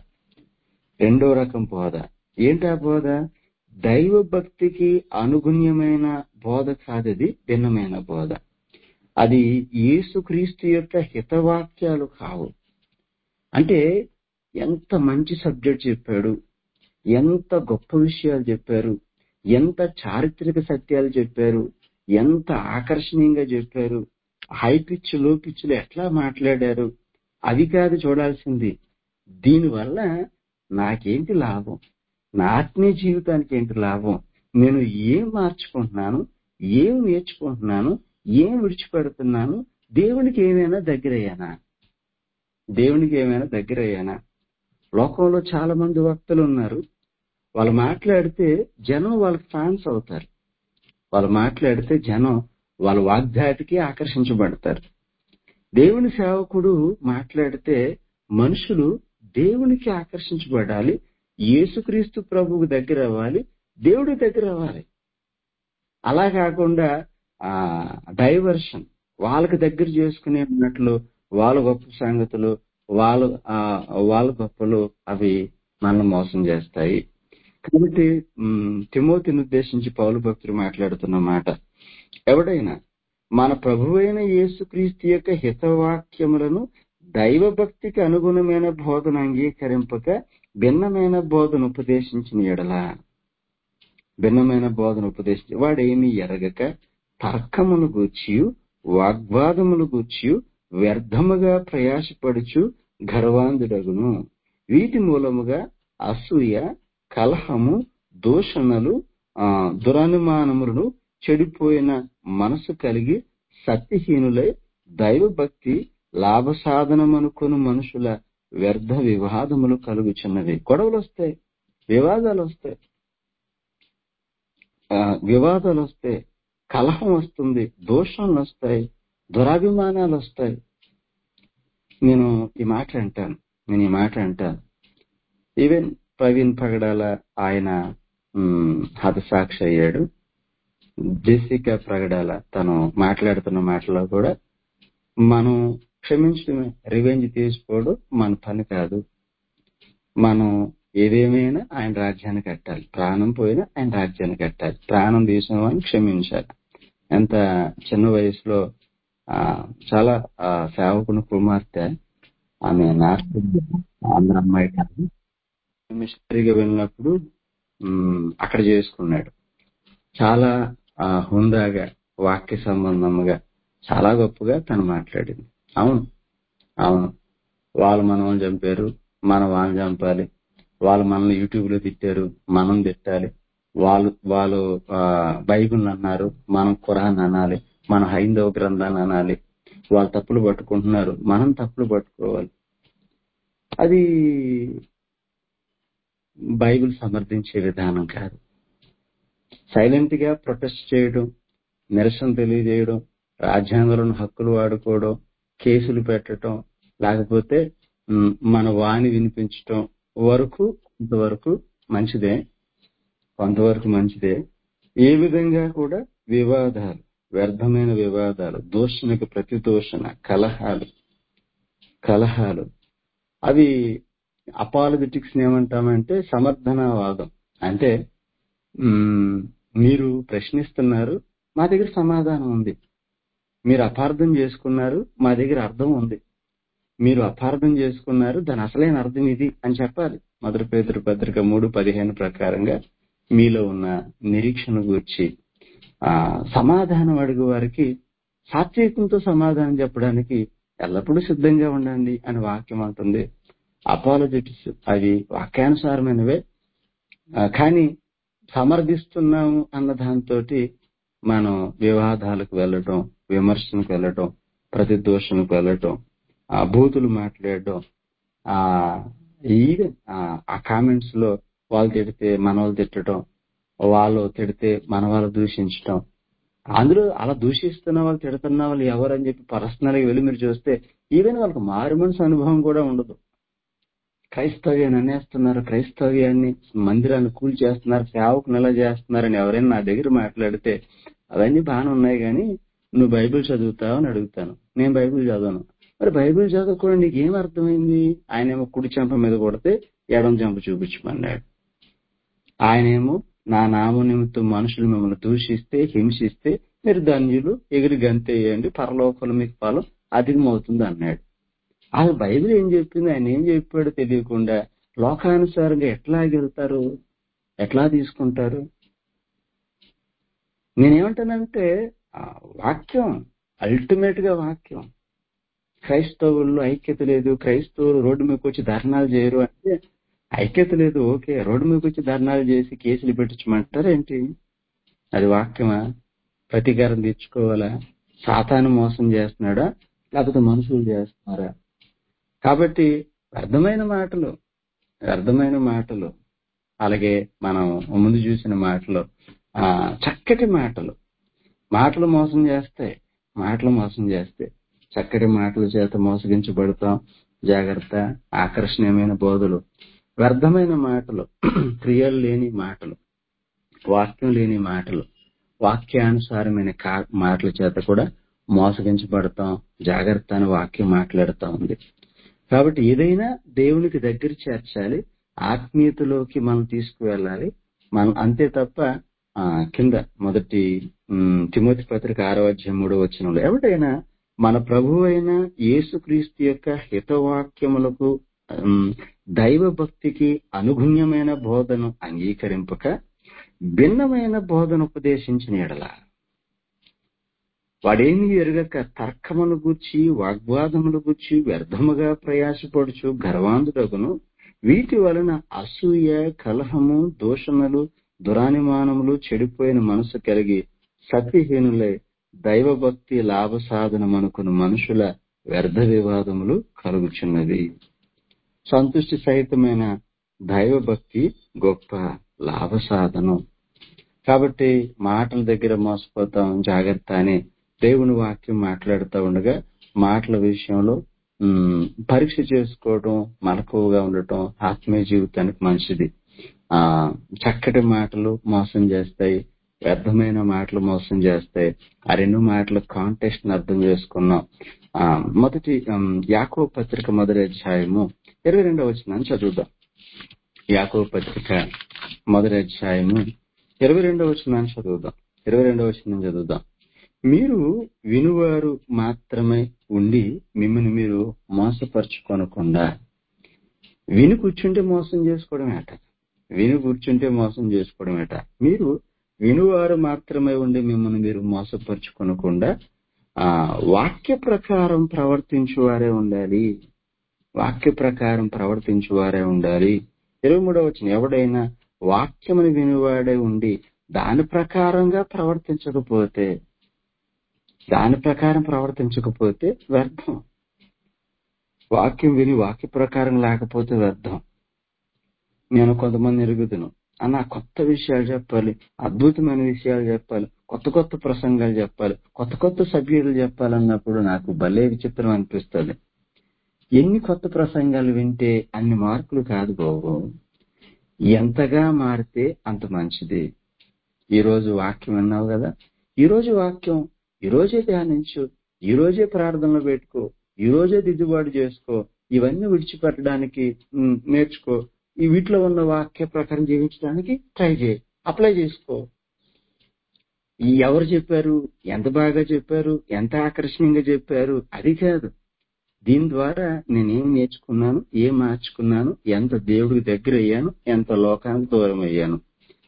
రెండో రకం బోధ ఏంటా బోధ దైవ భక్తికి అనుగుణ్యమైన బోధ కాదది భిన్నమైన బోధ అది యేసుక్రీస్తు యొక్క హితవాక్యాలు కావు అంటే ఎంత మంచి సబ్జెక్ట్ చెప్పాడు ఎంత గొప్ప విషయాలు చెప్పారు ఎంత చారిత్రక సత్యాలు చెప్పారు ఎంత ఆకర్షణీయంగా చెప్పారు హై పిచ్ లో పిచ్లు ఎట్లా మాట్లాడారు అది కాదు చూడాల్సింది దీనివల్ల నాకేంటి లాభం నా ఆత్మీయ జీవితానికి ఏంటి లాభం నేను ఏం మార్చుకుంటున్నాను ఏం నేర్చుకుంటున్నాను ఏం విడిచిపెడుతున్నాను దేవునికి ఏమైనా దగ్గరయ్యానా దేవునికి ఏమైనా దగ్గరయ్యానా లోకంలో చాలా మంది వక్తలు ఉన్నారు వాళ్ళు మాట్లాడితే జనం వాళ్ళకి ఫ్యాన్స్ అవుతారు వాళ్ళు మాట్లాడితే జనం వాళ్ళ వాగ్దాటికి ఆకర్షించబడతారు దేవుని సేవకుడు మాట్లాడితే మనుషులు దేవునికి ఆకర్షించబడాలి యేసుక్రీస్తు ప్రభువు దగ్గర అవ్వాలి దేవుడి దగ్గర అవ్వాలి అలా కాకుండా ఆ డైవర్షన్ వాళ్ళకి దగ్గర చేసుకునే ఉన్నట్లు వాళ్ళ గొప్ప సంగతులు వాళ్ళు ఆ, వాళ్ళ గొప్పలు అవి మనల్ని మోసం చేస్తాయి కాబట్టి ఉమ్, తిమోతిని ఉద్దేశించి పౌలు భక్తులు మాట్లాడుతున్న మాట ఎవడైనా మన ప్రభువైన యేసుక్రీస్తు యొక్క హితవాక్యములను దైవ భక్తికి అనుగుణమైన బోధన అంగీకరింపక భిన్నమైన బోధన ఉపదేశించిన ఎడల భిన్నమైన బోధన ఉపదేశించి వాడేమీ ఎరగక తర్కమును గూర్చియు వాగ్వాదములు గూర్చియు వ్యర్థముగా ప్రయాసపడుచు గర్వాంధుడగును వీటి మూలముగా అసూయ కలహము దూషణలు ఆ, దురనుమానములను చెడిపోయిన మనసు కలిగి సత్యహీనులై దైవభక్తి లాభ సాధనమనుకుని మనుషుల వ్యర్థ వివాదములు కలుగుచున్నవి గొడవలు వస్తాయి వివాదాలు వస్తాయి ఆ, వివాదాలు వస్తాయి కలహం వస్తుంది దోషాలు వస్తాయి దురాభిమానాలు వస్తాయి నేను ఈ మాట అంటాను నేను ఈ మాట అంటాను ఈవెన్ ప్రవీణ్ పగడాల ఆయన మ్, హతసాక్షి అయ్యాడు జెసికా ప్రగడాల తను మాట్లాడుతున్న మాటలో కూడా మనం క్షమించడమే రివెంజ్ తీసుకోవడం మన పని కాదు మనం ఏదేమైనా ఆయన రాజ్యాన్ని కట్టాలి ప్రాణం పోయినా ఆయన రాజ్యాన్ని కట్టాలి ప్రాణం తీసిన వాడిని క్షమించాలి ఎంత చిన్న వయసులో ఆ, చాలా ఆ, సేవకుని కుమార్తె ఆమె నార్త్ ఆంధ్ర అమ్మాయి కాదు మిషనరీగా వెళ్ళినప్పుడు మ్, అక్కడ చేసుకున్నాడు చాలా ఆ, హుందాగా వాక్య సంబంధముగా చాలా గొప్పగా తను మాట్లాడింది అవును అవును వాళ్ళు మనల్ని చంపారు మనం వాళ్ళని చంపాలి వాళ్ళు మనల్ని యూట్యూబ్ లో తిట్టారు మనం తిట్టాలి వాళ్ళు వాళ్ళు ఆ, బైబిల్ అన్నారు మనం ఖురాన్ అనాలి మన హైందవ గ్రంథాన్ని అనాలి వాళ్ళు తప్పులు పట్టుకుంటున్నారు మనం తప్పులు పట్టుకోవాలి అది బైబిల్ సమర్థించే విధానం కాదు సైలెంట్ గా ప్రొటెస్ట్ చేయడం నిరసన తెలియజేయడం రాజ్యాంగంలోని హక్కులు వాడుకోవడం కేసులు పెట్టడం లేకపోతే మ్, మన వాణి వినిపించడం వరకు కొంతవరకు మంచిదే కొంతవరకు మంచిదే ఏ విధంగా కూడా వివాదాలు వ్యర్థమైన వివాదాలు దూషణకు ప్రతి దూషణ కలహాలు కలహాలు అవి అపాలజెటిక్స్ ఏమంటామంటే సమర్థనావాదం అంటే మ్మ్, మీరు ప్రశ్నిస్తున్నారు మా దగ్గర సమాధానం ఉంది మీరు అపార్థం చేసుకున్నారు మా దగ్గర అర్థం ఉంది మీరు అపార్థం చేసుకున్నారు దాని అసలైన అర్థం ఇది అని చెప్పాలి మొదటి పేదరు పత్రిక మూడు పదిహేను ప్రకారంగా మీలో ఉన్న నిరీక్షణ గురించి ఆ సమాధానం అడుగు వారికి సాత్వికంతో సమాధానం చెప్పడానికి ఎల్లప్పుడూ సిద్ధంగా ఉండండి అని వాక్యం అంటుంది అపాలజెటిక్స్ అవి వాక్యానుసారమైనవే ఆ, కానీ సమర్థిస్తున్నాము అన్న దాంతో మనం వివాదాలకు వెళ్ళటం విమర్శలకు వెళ్ళటం ప్రతిదోషణకు వెళ్ళటం ఆ బూతులు మాట్లాడటం ఆ ఈవెన్ ఆ కామెంట్స్ లో వాళ్ళు తిడితే మన వాళ్ళు తిట్టడం వాళ్ళు తిడితే మన వాళ్ళు దూషించటం అందులో అలా దూషిస్తున్న వాళ్ళు తిడుతున్న వాళ్ళు ఎవరని చెప్పి పర్సనల్ గా వెళ్ళి మీరు చూస్తే ఈవెన్ వాళ్ళకి మారు మనసు అనుభవం కూడా ఉండదు క్రైస్తవ్యాన్ని అనేస్తున్నారు క్రైస్తవ్యాన్ని మందిరాన్ని కూల్ చేస్తున్నారు సేవకు నెల చేస్తున్నారని ఎవరైనా నా దగ్గర మాట్లాడితే అవన్నీ బాగానే ఉన్నాయి కానీ నువ్వు బైబిల్ చదువుతావు అని అడుగుతాను నేను బైబిల్ చదవను మరి బైబిల్ చదవకుండా నీకు ఏం అర్థమైంది ఆయనేమో కుడి చెంప మీద కొడితే ఎడం చెంప చూపించమన్నాడు ఆయనేమో నా నామ నిమిత్తం మనుషులు మిమ్మల్ని దూషిస్తే హింసిస్తే మీరు ధన్యులు ఎగిరి గంతేయండి పరలోకలు మీకు ఫలం అధికమవుతుంది అన్నాడు ఆ బైబిల్ ఏం చెప్పింది ఆయన ఏం చెప్పాడో తెలియకుండా లోకానుసారంగా ఎట్లా వెళ్తారు ఎట్లా తీసుకుంటారు నేనేమంటానంటే ఆ వాక్యం అల్టిమేట్ గా వాక్యం క్రైస్తవుల్లో ఐక్యత లేదు క్రైస్తవులు రోడ్డు మీదకి వచ్చి ధర్నాలు చేయరు అంటే ఐక్యత లేదు ఓకే రోడ్డు మీదకి వచ్చి ధర్నాలు చేసి కేసులు పెట్టించమంటారు ఏంటి అది వాక్యమా ప్రతీకారం తీర్చుకోవాలా సాతాను మోసం చేస్తున్నాడా లేకపోతే మనుషులు చేస్తున్నారా కాబట్టి వ్యర్థమైన మాటలు వ్యర్థమైన మాటలు అలాగే మనం ముందు చూసిన మాటలు ఆ చక్కటి మాటలు మాటలు మోసం చేస్తాయి మాటలు మోసం చేస్తాయి చక్కటి మాటల చేత మోసగించబడతాం జాగ్రత్త ఆకర్షణీయమైన బోధలు వ్యర్థమైన మాటలు క్రియలు లేని మాటలు వాక్యం లేని మాటలు వాక్యానుసారమైన కా- మాటల చేత కూడా మోసగించబడతాం జాగ్రత్త అని వాక్యం మాట్లాడుతా ఉంది కాబట్టి ఏదైనా దేవునికి దగ్గర చేర్చాలి ఆత్మీయతలోకి మనం తీసుకువెళ్ళాలి మనం అంతే తప్ప ఆ, కింద మొదటి ఉమ్, తిమోతి పత్రిక ఆరో అధ్యాయం మూడో వచనంలో ఎవరైనా మన ప్రభు అయిన యేసుక్రీస్తు యొక్క హితవాక్యములకు ఉమ్, దైవ భక్తికి అనుగుణ్యమైన బోధను అంగీకరింపక భిన్నమైన బోధన ఉపదేశించిన ఎడల వాడేమి ఎరగక తర్కమును గుచ్చి వాగ్వాదములు గుచ్చి వ్యర్థముగా ప్రయాసపడుచు గర్వాంధుడగును వీటి వలన అసూయ కలహము దోషణలు దురానిమానములు చెడిపోయిన మనసు కలిగి సత్యహీనులై దైవభక్తి లాభ సాధనమనుకుని మనుషుల వ్యర్థ వివాదములు కలుగుచున్నది సంతుష్టి సహితమైన దైవభక్తి గొప్ప లాభ సాధనం కాబట్టి మాటల దగ్గర మోసపోతాం జాగ్రత్త అని దేవుని వాక్యం మాట్లాడుతూ ఉండగా మాటల విషయంలో ఉమ్, పరీక్ష చేసుకోవడం మలకువగా ఉండటం ఆత్మీయ జీవితానికి మంచిది ఆ చక్కటి మాటలు మోసం చేస్తాయి వ్యర్థమైన మాటలు మోసం చేస్తాయి ఆ రెండు మాటల కాంటెక్స్ట్ అర్థం చేసుకున్నాం ఆ మొదటి ఉమ్, యాకో పత్రిక మొదటి అధ్యాయము ఇరవై రెండవ వచ్చిన చదువుదాం యాకో పత్రిక మొదటి అధ్యాయము ఇరవై రెండవ వచనాన్ని చదువుదాం ఇరవై రెండవ వచనం చదువుదాం మీరు వినువారు మాత్రమే ఉండి మిమ్మల్ని మీరు మోసపరుచుకోనకుండా విని కూర్చుంటే మోసం చేసుకోవడమేట విని కూర్చుంటే మోసం చేసుకోవడమేట మీరు వినువారు మాత్రమే ఉండి మిమ్మల్ని మీరు మోసపరుచుకోనకుండా ఆ వాక్య ప్రకారం ప్రవర్తించువారే ఉండాలి వాక్య ప్రకారం ప్రవర్తించువారే ఉండాలి ఇరవై మూడవ వచ్చిన ఎవడైనా వాక్యమును వినివాడే ఉండి దాని ప్రకారంగా ప్రవర్తించకపోతే దాని ప్రకారం ప్రవర్తించకపోతే వ్యర్థం వాక్యం విని వాక్య ప్రకారం లేకపోతే వ్యర్థం నేను కొంతమంది ఎరుగుదును అన్న కొత్త విషయాలు చెప్పాలి అద్భుతమైన విషయాలు చెప్పాలి కొత్త కొత్త ప్రసంగాలు చెప్పాలి కొత్త కొత్త సబ్జెక్టులు చెప్పాలన్నప్పుడు నాకు భలే విచిత్రం అనిపిస్తుంది ఎన్ని కొత్త ప్రసంగాలు వింటే అన్ని మార్కులు కాదు బాబు ఎంతగా మారితే అంత మంచిది ఈ రోజు వాక్యం విన్నావు కదా ఈ రోజు వాక్యం ఈ రోజే ధ్యానించు ఈ రోజే ప్రార్థనలు పెట్టుకో ఈ రోజే దిద్దుబాటు చేసుకో ఇవన్నీ విడిచిపెట్టడానికి ఉమ్, నేర్చుకో ఈ వీటిలో ఉన్న వాక్య ప్రకారం జీవించడానికి ట్రై చేయి అప్లై చేసుకో ఈ ఎవరు చెప్పారు ఎంత బాగా చెప్పారు ఎంత ఆకర్షణీయంగా చెప్పారు అది కాదు దీని ద్వారా నేనేం నేర్చుకున్నాను ఏం మార్చుకున్నాను ఎంత దేవుడికి దగ్గర అయ్యాను ఎంత లోకానికి దూరం అయ్యాను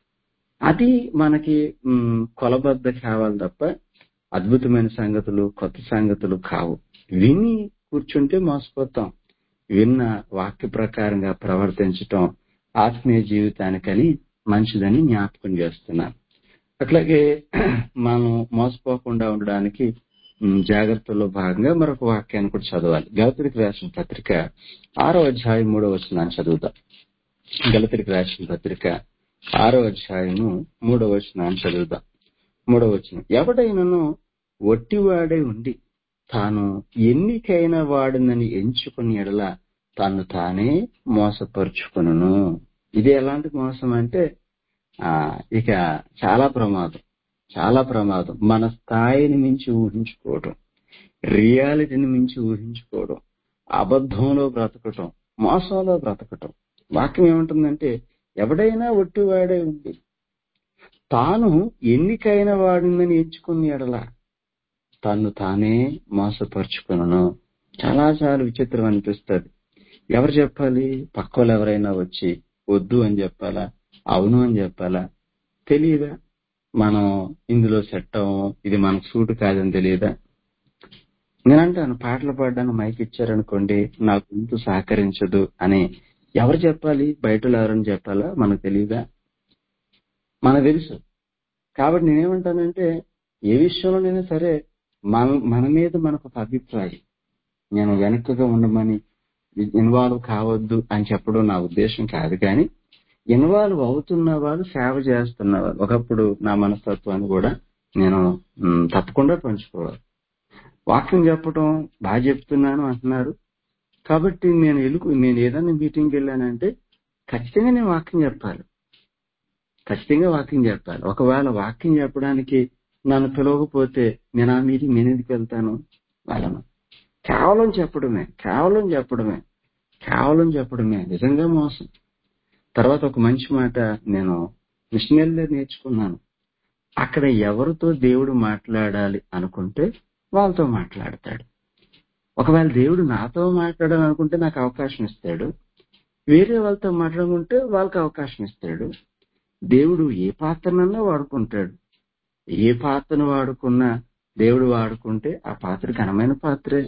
అది మనకి మ్, కొలబద్ద కావాలి తప్ప అద్భుతమైన సంగతులు కొత్త సంగతులు కావు విని కూర్చుంటే మోసపోతాం విన్న వాక్య ప్రకారంగా ప్రవర్తించటం ఆత్మీయ జీవితానికని మంచిదని జ్ఞాపకం చేస్తున్నాను అట్లాగే మనం మోసపోకుండా ఉండడానికి మ్, జాగ్రత్తలో భాగంగా మరొక వాక్యాన్ని కూడా చదవాలి గలతిరికి రాసిన పత్రిక ఆరో అధ్యాయం మూడో వచనాన్ని చదువుతాం గలతిరికి రాసిన పత్రిక ఆరో అధ్యాయము మూడో వచనాన్ని చదువుదాం మూడో వచనం ఎవడైనను ఒట్టివాడే ఉండి తాను ఎన్నికైన వాడినని ఎంచుకుని ఎడల తాను తానే మోసపరుచుకును ఇది ఎలాంటి మోసం అంటే ఆ ఇక చాలా ప్రమాదం చాలా ప్రమాదం మన స్థాయిని మించి ఊహించుకోవడం రియాలిటీని మించి ఊహించుకోవడం అబద్ధంలో బ్రతకటం మోసంలో బ్రతకటం వాక్యం ఏమంటుందంటే ఎవడైనా ఒట్టివాడే ఉంది తాను ఎన్నికైన వాడిందని ఎంచుకుని ఎడల తను తానే మోసపరుచుకును చాలా చాలా విచిత్రం అనిపిస్తుంది ఎవరు చెప్పాలి పక్కోళ్ళు ఎవరైనా వచ్చి వద్దు అని చెప్పాలా అవును అని చెప్పాలా తెలియదా మనం ఇందులో సెట్ అవ్వం ఇది మనకు సూటు కాదని తెలియదా నేనంటాను పాటలు పాడడానికి మైక్ ఇచ్చారనుకోండి నా గొంతు సహకరించదు అని ఎవరు చెప్పాలి బయట ఎవరని చెప్పాలా మనకు తెలియదా మనకు తెలుసు కాబట్టి నేనేమంటానంటే ఏ విషయంలోనైనా సరే మన మన మీద మనకు ఒక అభిప్రాయం నేను వెనకగా ఉండమని ఇన్వాల్వ్ కావద్దు అని చెప్పడం నా ఉద్దేశం కాదు కానీ ఇన్వాల్వ్ అవుతున్న వాళ్ళు సేవ చేస్తున్న వాళ్ళు ఒకప్పుడు నా మనస్తత్వాన్ని కూడా నేను మ్, తప్పకుండా పంచుకోవాలి వాక్యం చెప్పడం బాగా చెప్తున్నాను అంటున్నారు కాబట్టి నేను ఎలుగు నేను ఏదైనా మీటింగ్కి వెళ్ళానంటే ఖచ్చితంగా నేను వాక్యం చెప్పాలి ఖచ్చితంగా వాక్యం చెప్పాలి ఒకవేళ వాక్యం చెప్పడానికి నన్ను పిలవకపోతే నేను ఆ మీటింగ్ నేను ఎందుకు వెళ్తాను వాళ్ళను కేవలం చెప్పడమే కేవలం చెప్పడమే కేవలం చెప్పడమే నిజంగా మోసం తర్వాత ఒక మంచి మాట నేను మిషనరీలో నేర్చుకున్నాను అక్కడ ఎవరితో దేవుడు మాట్లాడాలి అనుకుంటే వాళ్ళతో మాట్లాడతాడు ఒకవేళ దేవుడు నాతో మాట్లాడాలనుకుంటే నాకు అవకాశం ఇస్తాడు వేరే వాళ్ళతో మాట్లాడుకుంటే వాళ్ళకి అవకాశం ఇస్తాడు దేవుడు ఏ పాత్రనన్నా వాడుకుంటాడు ఏ పాత్రను వాడుకున్నా దేవుడు వాడుకుంటే ఆ పాత్ర ఘనమైన పాత్రే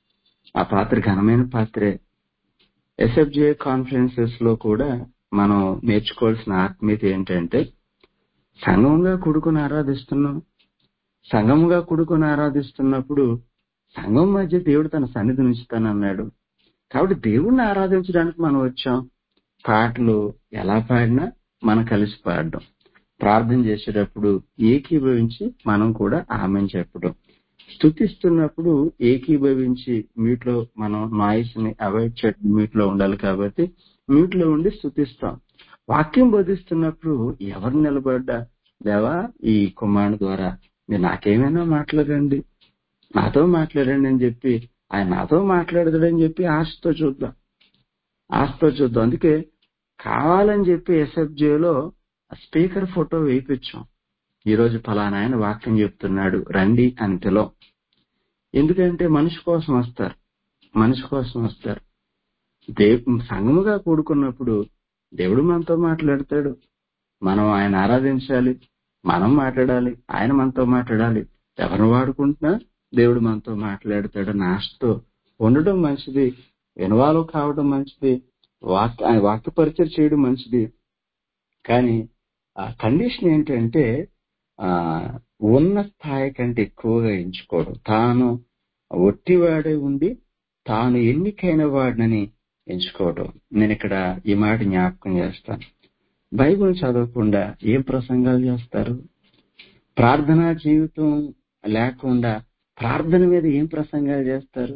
ఆ పాత్ర ఘనమైన పాత్రే ఎస్ఎఫ్జే కాన్ఫరెన్సెస్ లో కూడా మనం నేర్చుకోవాల్సిన ఆత్మీయత ఏంటంటే సంఘంగా కూడుకుని ఆరాధిస్తున్నాం సంఘముగా కూడుకొని ఆరాధిస్తున్నప్పుడు సంఘం మధ్య దేవుడు తన సన్నిధి ఉంచుతానన్నాడు కాబట్టి దేవుణ్ణి ఆరాధించడానికి మనం వచ్చాం పాటలు ఎలా పాడినా మనం కలిసి పాడడం ప్రార్థన చేసేటప్పుడు ఏకీభవించి మనం కూడా ఆమె చెప్పడం స్థుతిస్తున్నప్పుడు ఏకీభవించి మ్యూట్ లో మనం నాయిస్ ని అవాయిడ్ చేయడం మ్యూట్ లో ఉండాలి కాబట్టి మ్యూట్ లో ఉండి స్థుతిస్తాం వాక్యం బోధిస్తున్నప్పుడు ఎవరు నిలబడ్డా దేవా ఈ కుమారుడు ద్వారా మీరు నాకేమైనా మాట్లాడండి నాతో మాట్లాడండి అని చెప్పి ఆయన నాతో మాట్లాడతాడని చెప్పి ఆశతో చూద్దాం ఆశతో చూద్దాం అందుకే కావాలని చెప్పి ఎస్ఎఫ్జేలో స్పీకర్ ఫోటో వేయించాం ఈ రోజు ఫలానా ఆయన వాక్యం చెప్తున్నాడు రండి అని పిలో ఎందుకంటే మనిషి కోసం వస్తారు మనిషి కోసం వస్తారు దేవు సంగముగా కూడుకున్నప్పుడు దేవుడు మనతో మాట్లాడతాడు మనం ఆయన ఆరాధించాలి మనం మాట్లాడాలి ఆయన మనతో మాట్లాడాలి ఎవరిని వాడుకుంటున్నా దేవుడు మనతో మాట్లాడతాడు నాశతో ఉండడం మంచిది ఇన్వాల్వ్ కావడం మంచిది వాక్య ఆయన వాక్య పరిచయం చేయడం మంచిది కానీ ఆ కండిషన్ ఏంటంటే ఆ ఉన్న స్థాయి కంటే ఎక్కువగా ఎంచుకోవడం తాను ఒట్టివాడే ఉండి తాను ఎన్నికైన వాడినని ఎంచుకోవడం నేను ఇక్కడ ఈ మాట జ్ఞాపకం చేస్తాను బైబిల్ చదవకుండా ఏం ప్రసంగాలు చేస్తారు ప్రార్థనా జీవితం లేకుండా ప్రార్థన మీద ఏం ప్రసంగాలు చేస్తారు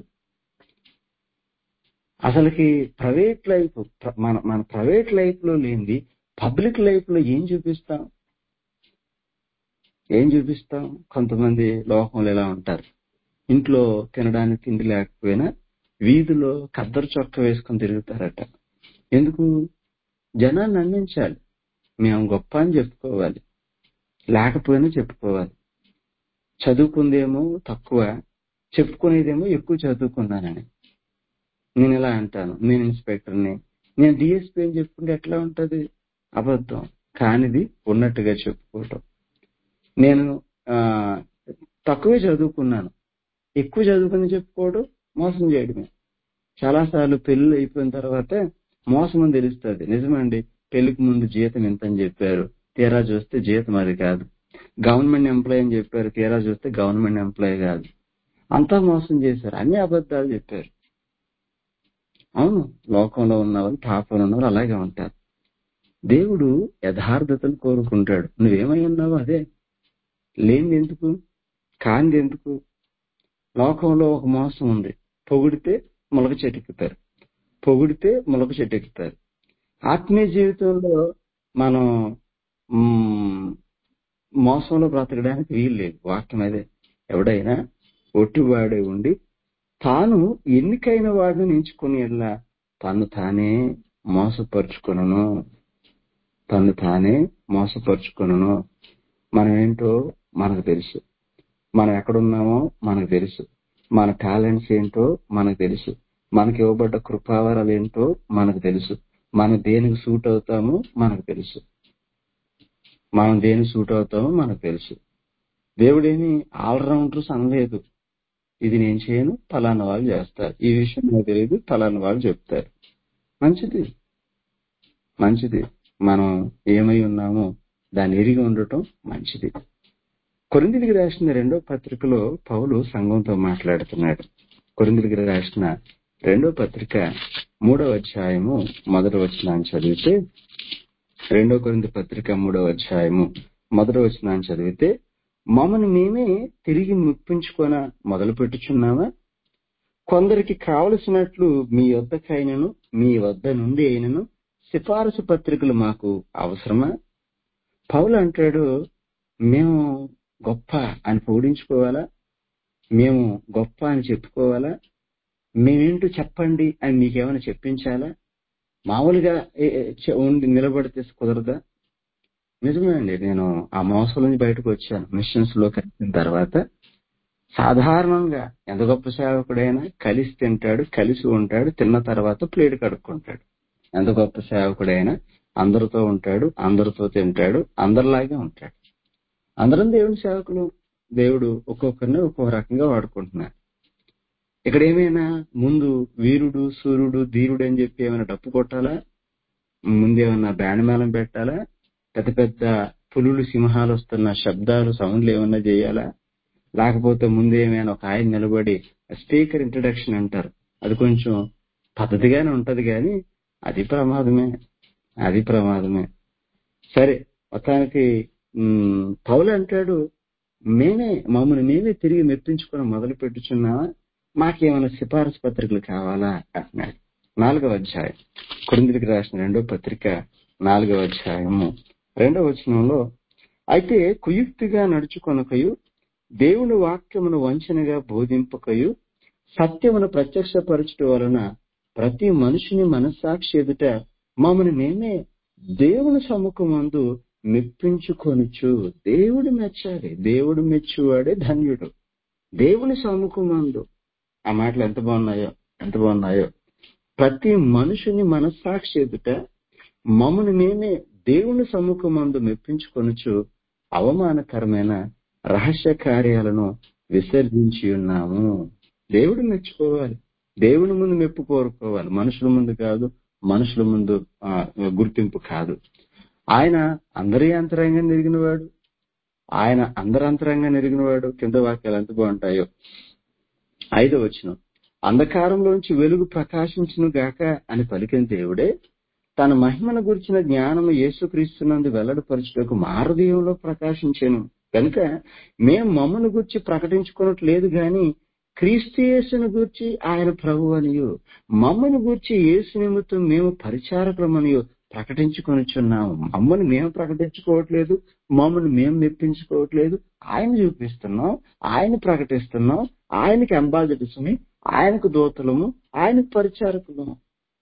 అసలుకి ప్రైవేట్ లైఫ్ ప్ర- మన మన ప్రైవేట్ లైఫ్ లో లేనిది పబ్లిక్ లైఫ్ లో ఏం చూపిస్తాం ఏం చూపిస్తాం కొంతమంది లోకంలో ఎలా ఉంటారు ఇంట్లో తినడానికి తిండి లేకపోయినా వీధిలో కద్దరు చొక్క వేసుకొని తిరుగుతారట ఎందుకు జనాన్ని నమ్మించాలి మేము గొప్ప అని చెప్పుకోవాలి లేకపోయినా చెప్పుకోవాలి చదువుకుందేమో తక్కువ చెప్పుకునేదేమో ఎక్కువ చదువుకున్నానని నేను ఇలా అంటాను నేను ఇన్స్పెక్టర్ని నేను డిఎస్పీ అని చెప్పుకుంటే ఎట్లా ఉంటది అబద్ధం కానిది ఉన్నట్టుగా చెప్పుకోవటం నేను ఆ, తక్కువే చదువుకున్నాను ఎక్కువ చదువుకుని చెప్పుకోవడం మోసం చేయడమే చాలా సార్లు పెళ్లి అయిపోయిన తర్వాత మోసం అని తెలుస్తుంది నిజమండి పెళ్లికి ముందు జీతం ఎంత అని చెప్పారు తీరా చూస్తే జీతం అది కాదు గవర్నమెంట్ ఎంప్లాయ్ అని చెప్పారు తీరా చూస్తే గవర్నమెంట్ ఎంప్లాయ్ కాదు అంతా మోసం చేశారు అన్ని అబద్ధాలు చెప్పారు అవును లోకంలో ఉన్నవాళ్ళు పాపంలో ఉన్నవాళ్ళు అలాగే ఉంటారు దేవుడు యథార్థతను కోరుకుంటాడు నువ్వేమై ఉన్నావు అదే లేనిది ఎందుకు కానిది ఎందుకు లోకంలో ఒక మోసం ఉంది పొగిడితే మొలక చెట్టెక్కుతారు పొగిడితే మొలక చెట్టెక్కుతారు ఆత్మీయ జీవితంలో మనం మ్మ్, మోసంలో బ్రతకడానికి వీలు లేదు వాక్యం అదే ఎవడైనా ఒట్టివాడే ఉండి తాను ఎన్నికైన వాడిని ఎంచుకుని ఎల్లా తను తానే మోసపరుచుకును తను తానే మోసపరుచుకును మనం ఏంటో మనకు తెలుసు మనం ఎక్కడున్నామో మనకు తెలుసు మన టాలెంట్స్ ఏంటో మనకు తెలుసు మనకి ఇవ్వబడ్డ కృపావరాలు ఏంటో మనకు తెలుసు మనం దేనికి సూట్ అవుతామో మనకు తెలుసు మనం దేనికి సూట్ అవుతామో మనకు తెలుసు దేవుడేమి ఆల్రౌండర్స్ అనలేదు ఇది నేను చేయను ఫలానా వాళ్ళు చేస్తారు ఈ విషయం నాకు తెలియదు ఫలానా వాళ్ళు చెప్తారు మంచిది మంచిది మనం ఏమై ఉన్నామో దాన్ని ఎరిగి ఉండటం మంచిది కొరిందులకి రాసిన రెండో పత్రికలో పౌలు సంఘంతో మాట్లాడుతున్నాడు కొరిందులకి రాసిన రెండో పత్రిక మూడవ అధ్యాయము మొదటి వచనాన్ని చదివితే రెండో కొరింది పత్రిక మూడవ అధ్యాయము మొదటి వచనాన్ని చదివితే మమ్మల్ని మేమే తిరిగి ముప్పించుకొన మొదలు పెట్టుచున్నామా కొందరికి కావలసినట్లు మీ వద్దకైనను మీ వద్ద నుండి అయినను సిఫారసు పత్రికలు మాకు అవసరమా పౌలు అంటాడు మేము గొప్ప అని పొగిడించుకోవాలా మేము గొప్ప అని చెప్పుకోవాలా మేమేంటో చెప్పండి అని మీకేమైనా చెప్పించాలా మామూలుగా ఏ- ఏ- చె- ఉండి నిలబడితే కుదరదా నిజమే అండి నేను ఆ మోసం నుంచి బయటకు వచ్చాను మిషన్స్ లో కలిసిన తర్వాత సాధారణంగా ఎంత గొప్ప సేవకుడైనా కలిసి తింటాడు కలిసి ఉంటాడు తిన్న తర్వాత ప్లేట్ కడుక్కుంటాడు ఎంత గొప్ప సేవకుడైనా అందరితో ఉంటాడు అందరితో తింటాడు అందరిలాగే ఉంటాడు అందరం దేవుని సేవకులు దేవుడు ఒక్కొక్కరిని ఒక్కొక్క రకంగా వాడుకుంటున్నాడు ఇక్కడ ఏమైనా ముందు వీరుడు సూర్యుడు ధీరుడు అని చెప్పి ఏమైనా డప్పు కొట్టాలా ముందు ఏమైనా బ్యాండ్ మేళం పెట్టాలా పెద్ద పెద్ద పులులు సింహాలు వస్తున్న శబ్దాలు సౌండ్లు ఏమన్నా చేయాలా లేకపోతే ముందు ఏమైనా ఒక ఆయన నిలబడి స్పీకర్ ఇంట్రడక్షన్ అంటారు అది కొంచెం పద్ధతిగానే ఉంటది కానీ అది ప్రమాదమే అది ప్రమాదమే సరే మొత్తానికి ఉమ్, పౌలు అంటాడు మేమే మమ్మల్ని మేమే తిరిగి మెప్పించుకొని మొదలు పెట్టుచున్నావా మాకేమైనా సిఫారసు పత్రికలు కావాలా అంటున్నాడు నాలుగవ అధ్యాయం కొరిందులకు రాసిన రెండో పత్రిక నాలుగవ అధ్యాయము రెండవ వచనంలో అయితే కుయుక్తిగా నడుచుకొనకయు దేవుని వాక్యమును వంచనగా బోధింపకయు సత్యమును ప్రత్యక్షపరచుట వలన ప్రతి మనుషుని మనస్సాక్షి ఎదుట మమ్మల్ని మేమే దేవుని సముఖమందు మెప్పించుకొనుచు దేవుడు మెచ్చాలి దేవుడు మెచ్చువాడే ధన్యుడు దేవుని సముఖమందు ఆ మాటలు ఎంత బాగున్నాయో ఎంత బాగున్నాయో ప్రతి మనుషుని మనస్సాక్షి ఎదుట మమ్మల్ని మేమే దేవుని సముఖమందు మెప్పించుకొనుచు అవమానకరమైన రహస్య కార్యాలను విసర్జించి ఉన్నాము దేవుడు మెచ్చుకోవాలి దేవుని ముందు మెప్పు కోరుకోవాలి మనుషుల ముందు కాదు మనుషుల ముందు ఆ, గుర్తింపు కాదు ఆయన అందరి అంతరంగం నెరిగినవాడు ఆయన అందరి అంతరంగం నెరిగినవాడు కింద వాక్యాలు ఎంత బాగుంటాయో ఐదో వచనం అంధకారంలోంచి వెలుగు ప్రకాశించును గాక అని పలికిన దేవుడే తన మహిమను గురించిన జ్ఞానము యేసుక్రీస్తునందు వెల్లడిపరచుటకు మారదీయంలో ప్రకాశించాను కనుక మేం మమ్మను గురించి ప్రకటించుకున్నట్లేదు గాని క్రీస్తు యేసును గూర్చి ఆయన ప్రభు అనియు మమ్మను గూర్చి యేసు నిమిత్తం మేము పరిచారకులమనియు ప్రకటించుకొనిచున్నాము మమ్మల్ని మేము ప్రకటించుకోవట్లేదు మమ్మల్ని మేము మెప్పించుకోవట్లేదు ఆయన చూపిస్తున్నాం ఆయన ప్రకటిస్తున్నాం ఆయనకి అంబాసిడర్స్ ఆయనకు దోతలము ఆయనకు పరిచారకులము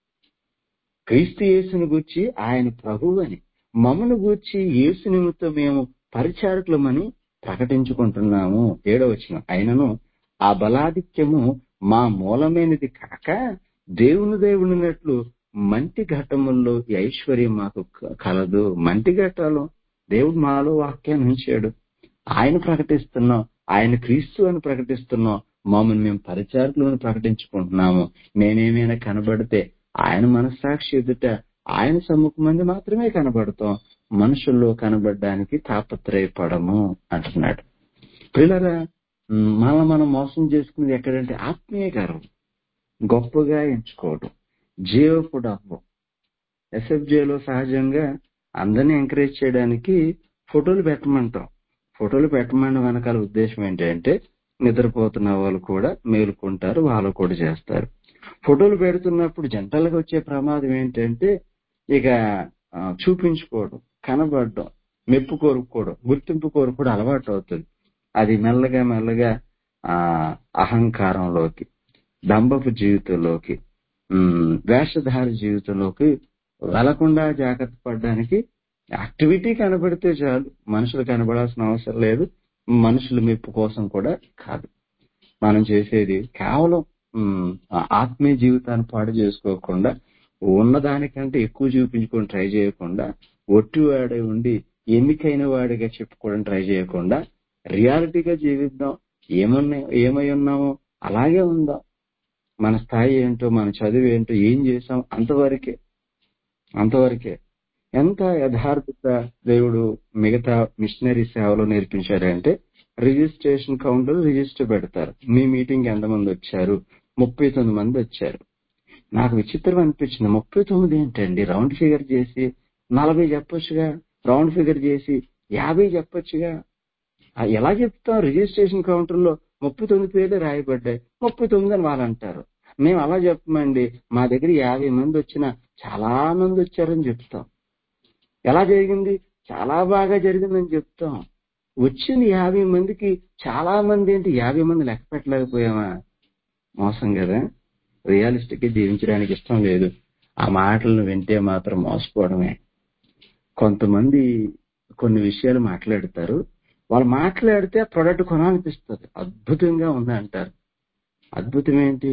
క్రీస్తు యేసును గూర్చి ఆయన ప్రభువు అని మమ్మను గూర్చి యేసు నిమిత్తం మేము పరిచారకులమని ప్రకటించుకుంటున్నాము ఏడవచన అయినను ఆ బలాధిక్యము మా మూలమైనది కాక దేవుని దేవునినట్లు మంటి ఘట్టముల్లో ఈ ఐశ్వర్యం మాకు క- కలదు మంటి ఘట్టాలు దేవుడు మాలో వాక్యాన్ని ఉంచాడు ఆయన ప్రకటిస్తున్నాం ఆయన క్రీస్తు అని ప్రకటిస్తున్నాం మమ్మల్ని మేము పరిచారకులు అని ప్రకటించుకుంటున్నాము నేనేమైనా కనబడితే ఆయన మనస్సాక్షి ఎదుట ఆయన సమ్ముఖం మంది మాత్రమే కనబడతాం మనుషుల్లో కనబడడానికి తాపత్రయపడము అంటున్నాడు పిల్లరా మనం మనం మోసం చేసుకునేది ఎక్కడంటే ఆత్మీయ గర్వం గొప్పగా ఎంచుకోవడం జీవపు డబ్బు ఎస్ఎఫ్జేలో సహజంగా అందరినీ ఎంకరేజ్ చేయడానికి ఫోటోలు పెట్టమంటాం ఫోటోలు పెట్టమని వెనకాల ఉద్దేశం ఏంటంటే నిద్రపోతున్న వాళ్ళు కూడా మేలుకుంటారు వాళ్ళు కూడా చేస్తారు ఫోటోలు పెడుతున్నప్పుడు జంటలకు వచ్చే ప్రమాదం ఏంటంటే ఇక ఆ, చూపించుకోవడం కనబడడం మెప్పు కోరుకోవడం గుర్తింపు కోరుకోవడం అలవాటు అవుతుంది అది మెల్లగా మెల్లగా ఆ అహంకారంలోకి డంబపు జీవితంలోకి ఉమ్, వేషధారి జీవితంలోకి వెళ్లకుండా జాగ్రత్త పడడానికి యాక్టివిటీ కనబడితే చాలు మనుషులు కనబడాల్సిన అవసరం లేదు మనుషుల మెప్పు కోసం కూడా కాదు మనం చేసేది కేవలం ఉమ్, ఆ ఆత్మీయ జీవితాన్ని పాడు చేసుకోకుండా ఉన్నదానికంటే ఎక్కువ చూపించుకొని ట్రై చేయకుండా ఒట్టివాడే ఉండి ఎన్నికైన వాడిగా చెప్పుకోవడం ట్రై చేయకుండా రియాలిటీగా జీవిద్దాం ఏమన్నా ఏమై ఉన్నామో అలాగే ఉందాం మన స్థాయి ఏంటో మన చదువు ఏంటో ఏం చేసాం అంతవరకే అంతవరకే ఎంత యథార్థత దేవుడు మిగతా మిషనరీ సేవలో నేర్పించారంటే రిజిస్ట్రేషన్ కౌంటర్ రిజిస్టర్ పెడతారు మీ మీటింగ్ ఎంతమంది వచ్చారు ముప్పై తొమ్మిది మంది వచ్చారు నాకు విచిత్రం అనిపించింది ముప్పై తొమ్మిది ఏంటండి రౌండ్ ఫిగర్ చేసి నలభై చెప్పొచ్చుగా రౌండ్ ఫిగర్ చేసి యాభై చెప్పొచ్చుగా ఆ ఎలా చెప్తాం రిజిస్ట్రేషన్ కౌంటర్ లో ముప్పై తొమ్మిది పేర్లు రాయబడ్డాయి ముప్పై తొమ్మిది అని వాళ్ళు అంటారు మేము అలా చెప్పమండి మా దగ్గర యాభై మంది వచ్చినా చాలా మంది వచ్చారని చెప్తాం ఎలా జరిగింది చాలా బాగా జరిగిందని చెప్తాం వచ్చింది యాభై మందికి చాలా మంది ఏంటి యాభై మంది లెక్క పెట్టలేకపోయామా మోసం కదా రియాలిస్టిక్ గా జీవించడానికి ఇష్టం లేదు ఆ మాటలను వింటే మాత్రం మోసపోవడమే కొంతమంది కొన్ని విషయాలు మాట్లాడతారు వాళ్ళు మాట్లాడితే ఆ ప్రొడక్ట్ కొనాలనిపిస్తుంది అద్భుతంగా ఉంది అంటారు అద్భుతం ఏంటి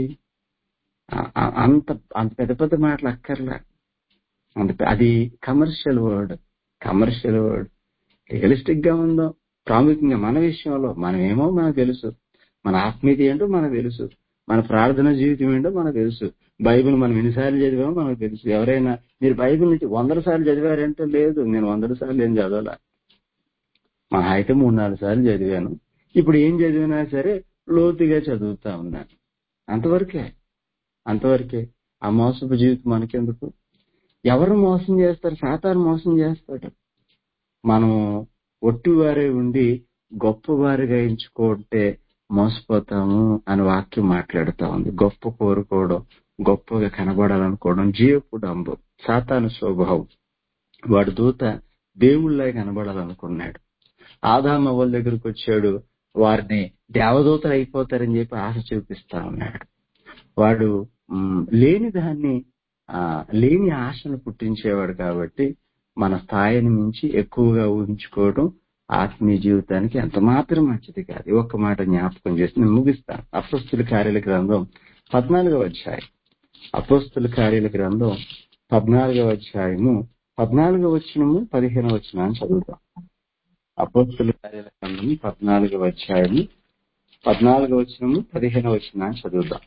ఆ- ఆ- అంత అంత పెద్ద పెద్ద మాటలు అక్కర్లా అంత పె- అది commercial word commercial word realistic గా ఉందాం ప్రాముఖ్యంగా మన విషయంలో మనమేమో మనకు తెలుసు మన ఆత్మీయత ఏంటో మనకు తెలుసు మన ప్రార్థన జీవితం ఏంటో మనకు తెలుసు బైబిల్ మనం ఎన్నిసార్లు చదివామో మనకు తెలుసు ఎవరైనా మీరు బైబిల్ నుంచి వందల సార్లు చదివారంటే లేదు నేను వందల సార్లు ఏం చదవాల మా అయితే మూడు నాలుగు సార్లు చదివాను ఇప్పుడు ఏం చదివినా సరే లోతుగా చదువుతా ఉన్నాను అంతవరకే అంతవరకే ఆ మోసపు జీవితం మనకెందుకు ఎవరు మోసం చేస్తారు సాతాను మోసం చేస్తాడు మనం ఒట్టివారే ఉండి గొప్పవారిగా ఎంచుకుంటే మోసపోతాము అని వాక్యం మాట్లాడుతా ఉంది గొప్ప కోరుకోవడం గొప్పగా కనబడాలనుకోవడం జీవపు డంబు సాతాను స్వభావం వాడు దూత దేవుళ్ళ కనబడాలనుకున్నాడు ఆదామ వాళ్ళ దగ్గరకు వచ్చాడు వారిని దేవదూతలు అయిపోతారని చెప్పి ఆశ చూపిస్తా ఉన్నాడు వాడు మ్, లేని దాన్ని ఆ, లేని ఆశను పుట్టించేవాడు కాబట్టి మన స్థాయిని మించి ఎక్కువగా ఊహించుకోవడం ఆత్మీయ జీవితానికి ఎంత మాత్రం మంచిది కాదు ఈ ఒక్క మాట జ్ఞాపకం చేసి నేను ముగిస్తాను అపస్తుల కార్యాల గ్రంథం పద్నాలుగవ అధ్యాయం అపోస్తుల కార్యాల గ్రంథం పద్నాలుగవ అధ్యాయము పద్నాలుగవ వచనము పదిహేనవ వచనాన్ని చదువుతాం అపోస్తుల కార్యాల గ్రంథం పద్నాలుగవ అధ్యాయము పద్నాలుగవ వచనము పదిహేనవ వచనాన్ని చదువుతాం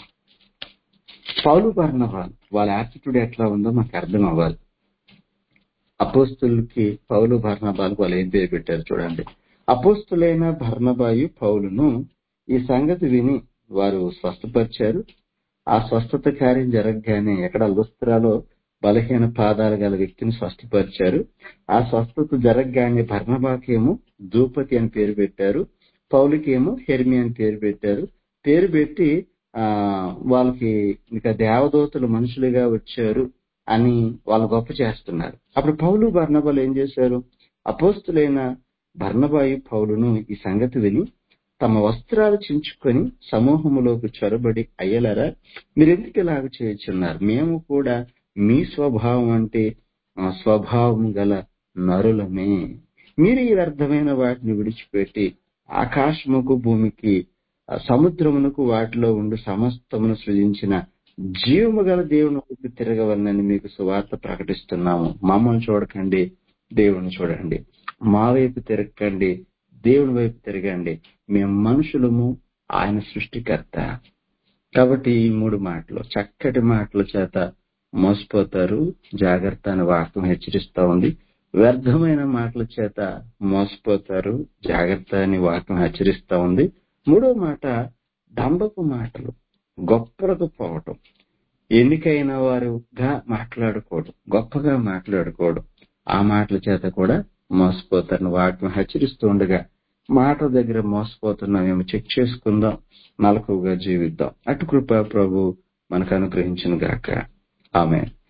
పౌలు బర్ణవాల్ వాళ్ళ యాటిట్యూడ్ ఎట్లా ఉందో మనకు అర్థం అవ్వాలి అపోస్తులకి పౌలు భర్ణబాలకు వాళ్ళు ఏం పేరు పెట్టారు చూడండి అపోస్తులైన భర్ణబాయు పౌలును ఈ సంగతి విని వారు స్వస్థపరిచారు ఆ స్వస్థత కార్యం జరగగానే ఎక్కడ లుస్త్రాలో బలహీన పాదాలు గల వ్యక్తిని స్వస్థపరిచారు ఆ స్వస్థత జరగగానే భర్ణబాకేమో దూపతి అని పేరు పెట్టారు పౌలుకేమో హెర్మి అని పేరు పెట్టారు పేరు పెట్టి ఆ వాళ్ళకి ఇంకా దేవదూతలు మనుషులుగా వచ్చారు అని వాళ్ళు గొప్ప చేస్తున్నారు అప్పుడు పౌలు బర్ణబాలు ఏం చేశారు అపోస్తులైన బర్ణబాయి పౌలును ఈ సంగతి విని తమ వస్త్రాలు చించుకొని సమూహములోకి చొరబడి అయ్యలరా మీరెందుకు ఇలాగ చేయుచున్నారు మేము కూడా మీ స్వభావం అంటే ఆ స్వభావం గల నరులమే మీరు ఈ వ్యర్థమైన వాటిని విడిచిపెట్టి ఆకాశముకు భూమికి ఆ సముద్రమునకు వాటిలో ఉండు సమస్తమును సృజించిన జీవము గల దేవుని వైపు తిరగవలనని మీకు సువార్త ప్రకటిస్తున్నాము మమ్మల్ని చూడకండి దేవుని చూడండి మా వైపు తిరగకండి దేవుని వైపు తిరగండి మేము మనుషులము ఆయన సృష్టికర్త కాబట్టి ఈ మూడు మాటలు చక్కటి మాటల చేత మోసపోతారు జాగ్రత్త అని వాక్యం హెచ్చరిస్తా ఉంది వ్యర్థమైన మాటల చేత మోసపోతారు జాగ్రత్త అని వాక్యం హెచ్చరిస్తా ఉంది మూడో మాట డంబపు మాటలు గొప్పలకు పోవటం ఎన్నికైన వారుగా మాట్లాడుకోవడం గొప్పగా మాట్లాడుకోవడం ఆ మాటల చేత కూడా మోసపోతారని వాటిని హెచ్చరిస్తూ ఉండగా మాట దగ్గర మోసపోతున్నామేమో చెక్ చేసుకుందాం నలకుగా జీవిద్దాం అటు కృప ప్రభు మనకు అనుగ్రహించిన గాక ఆమె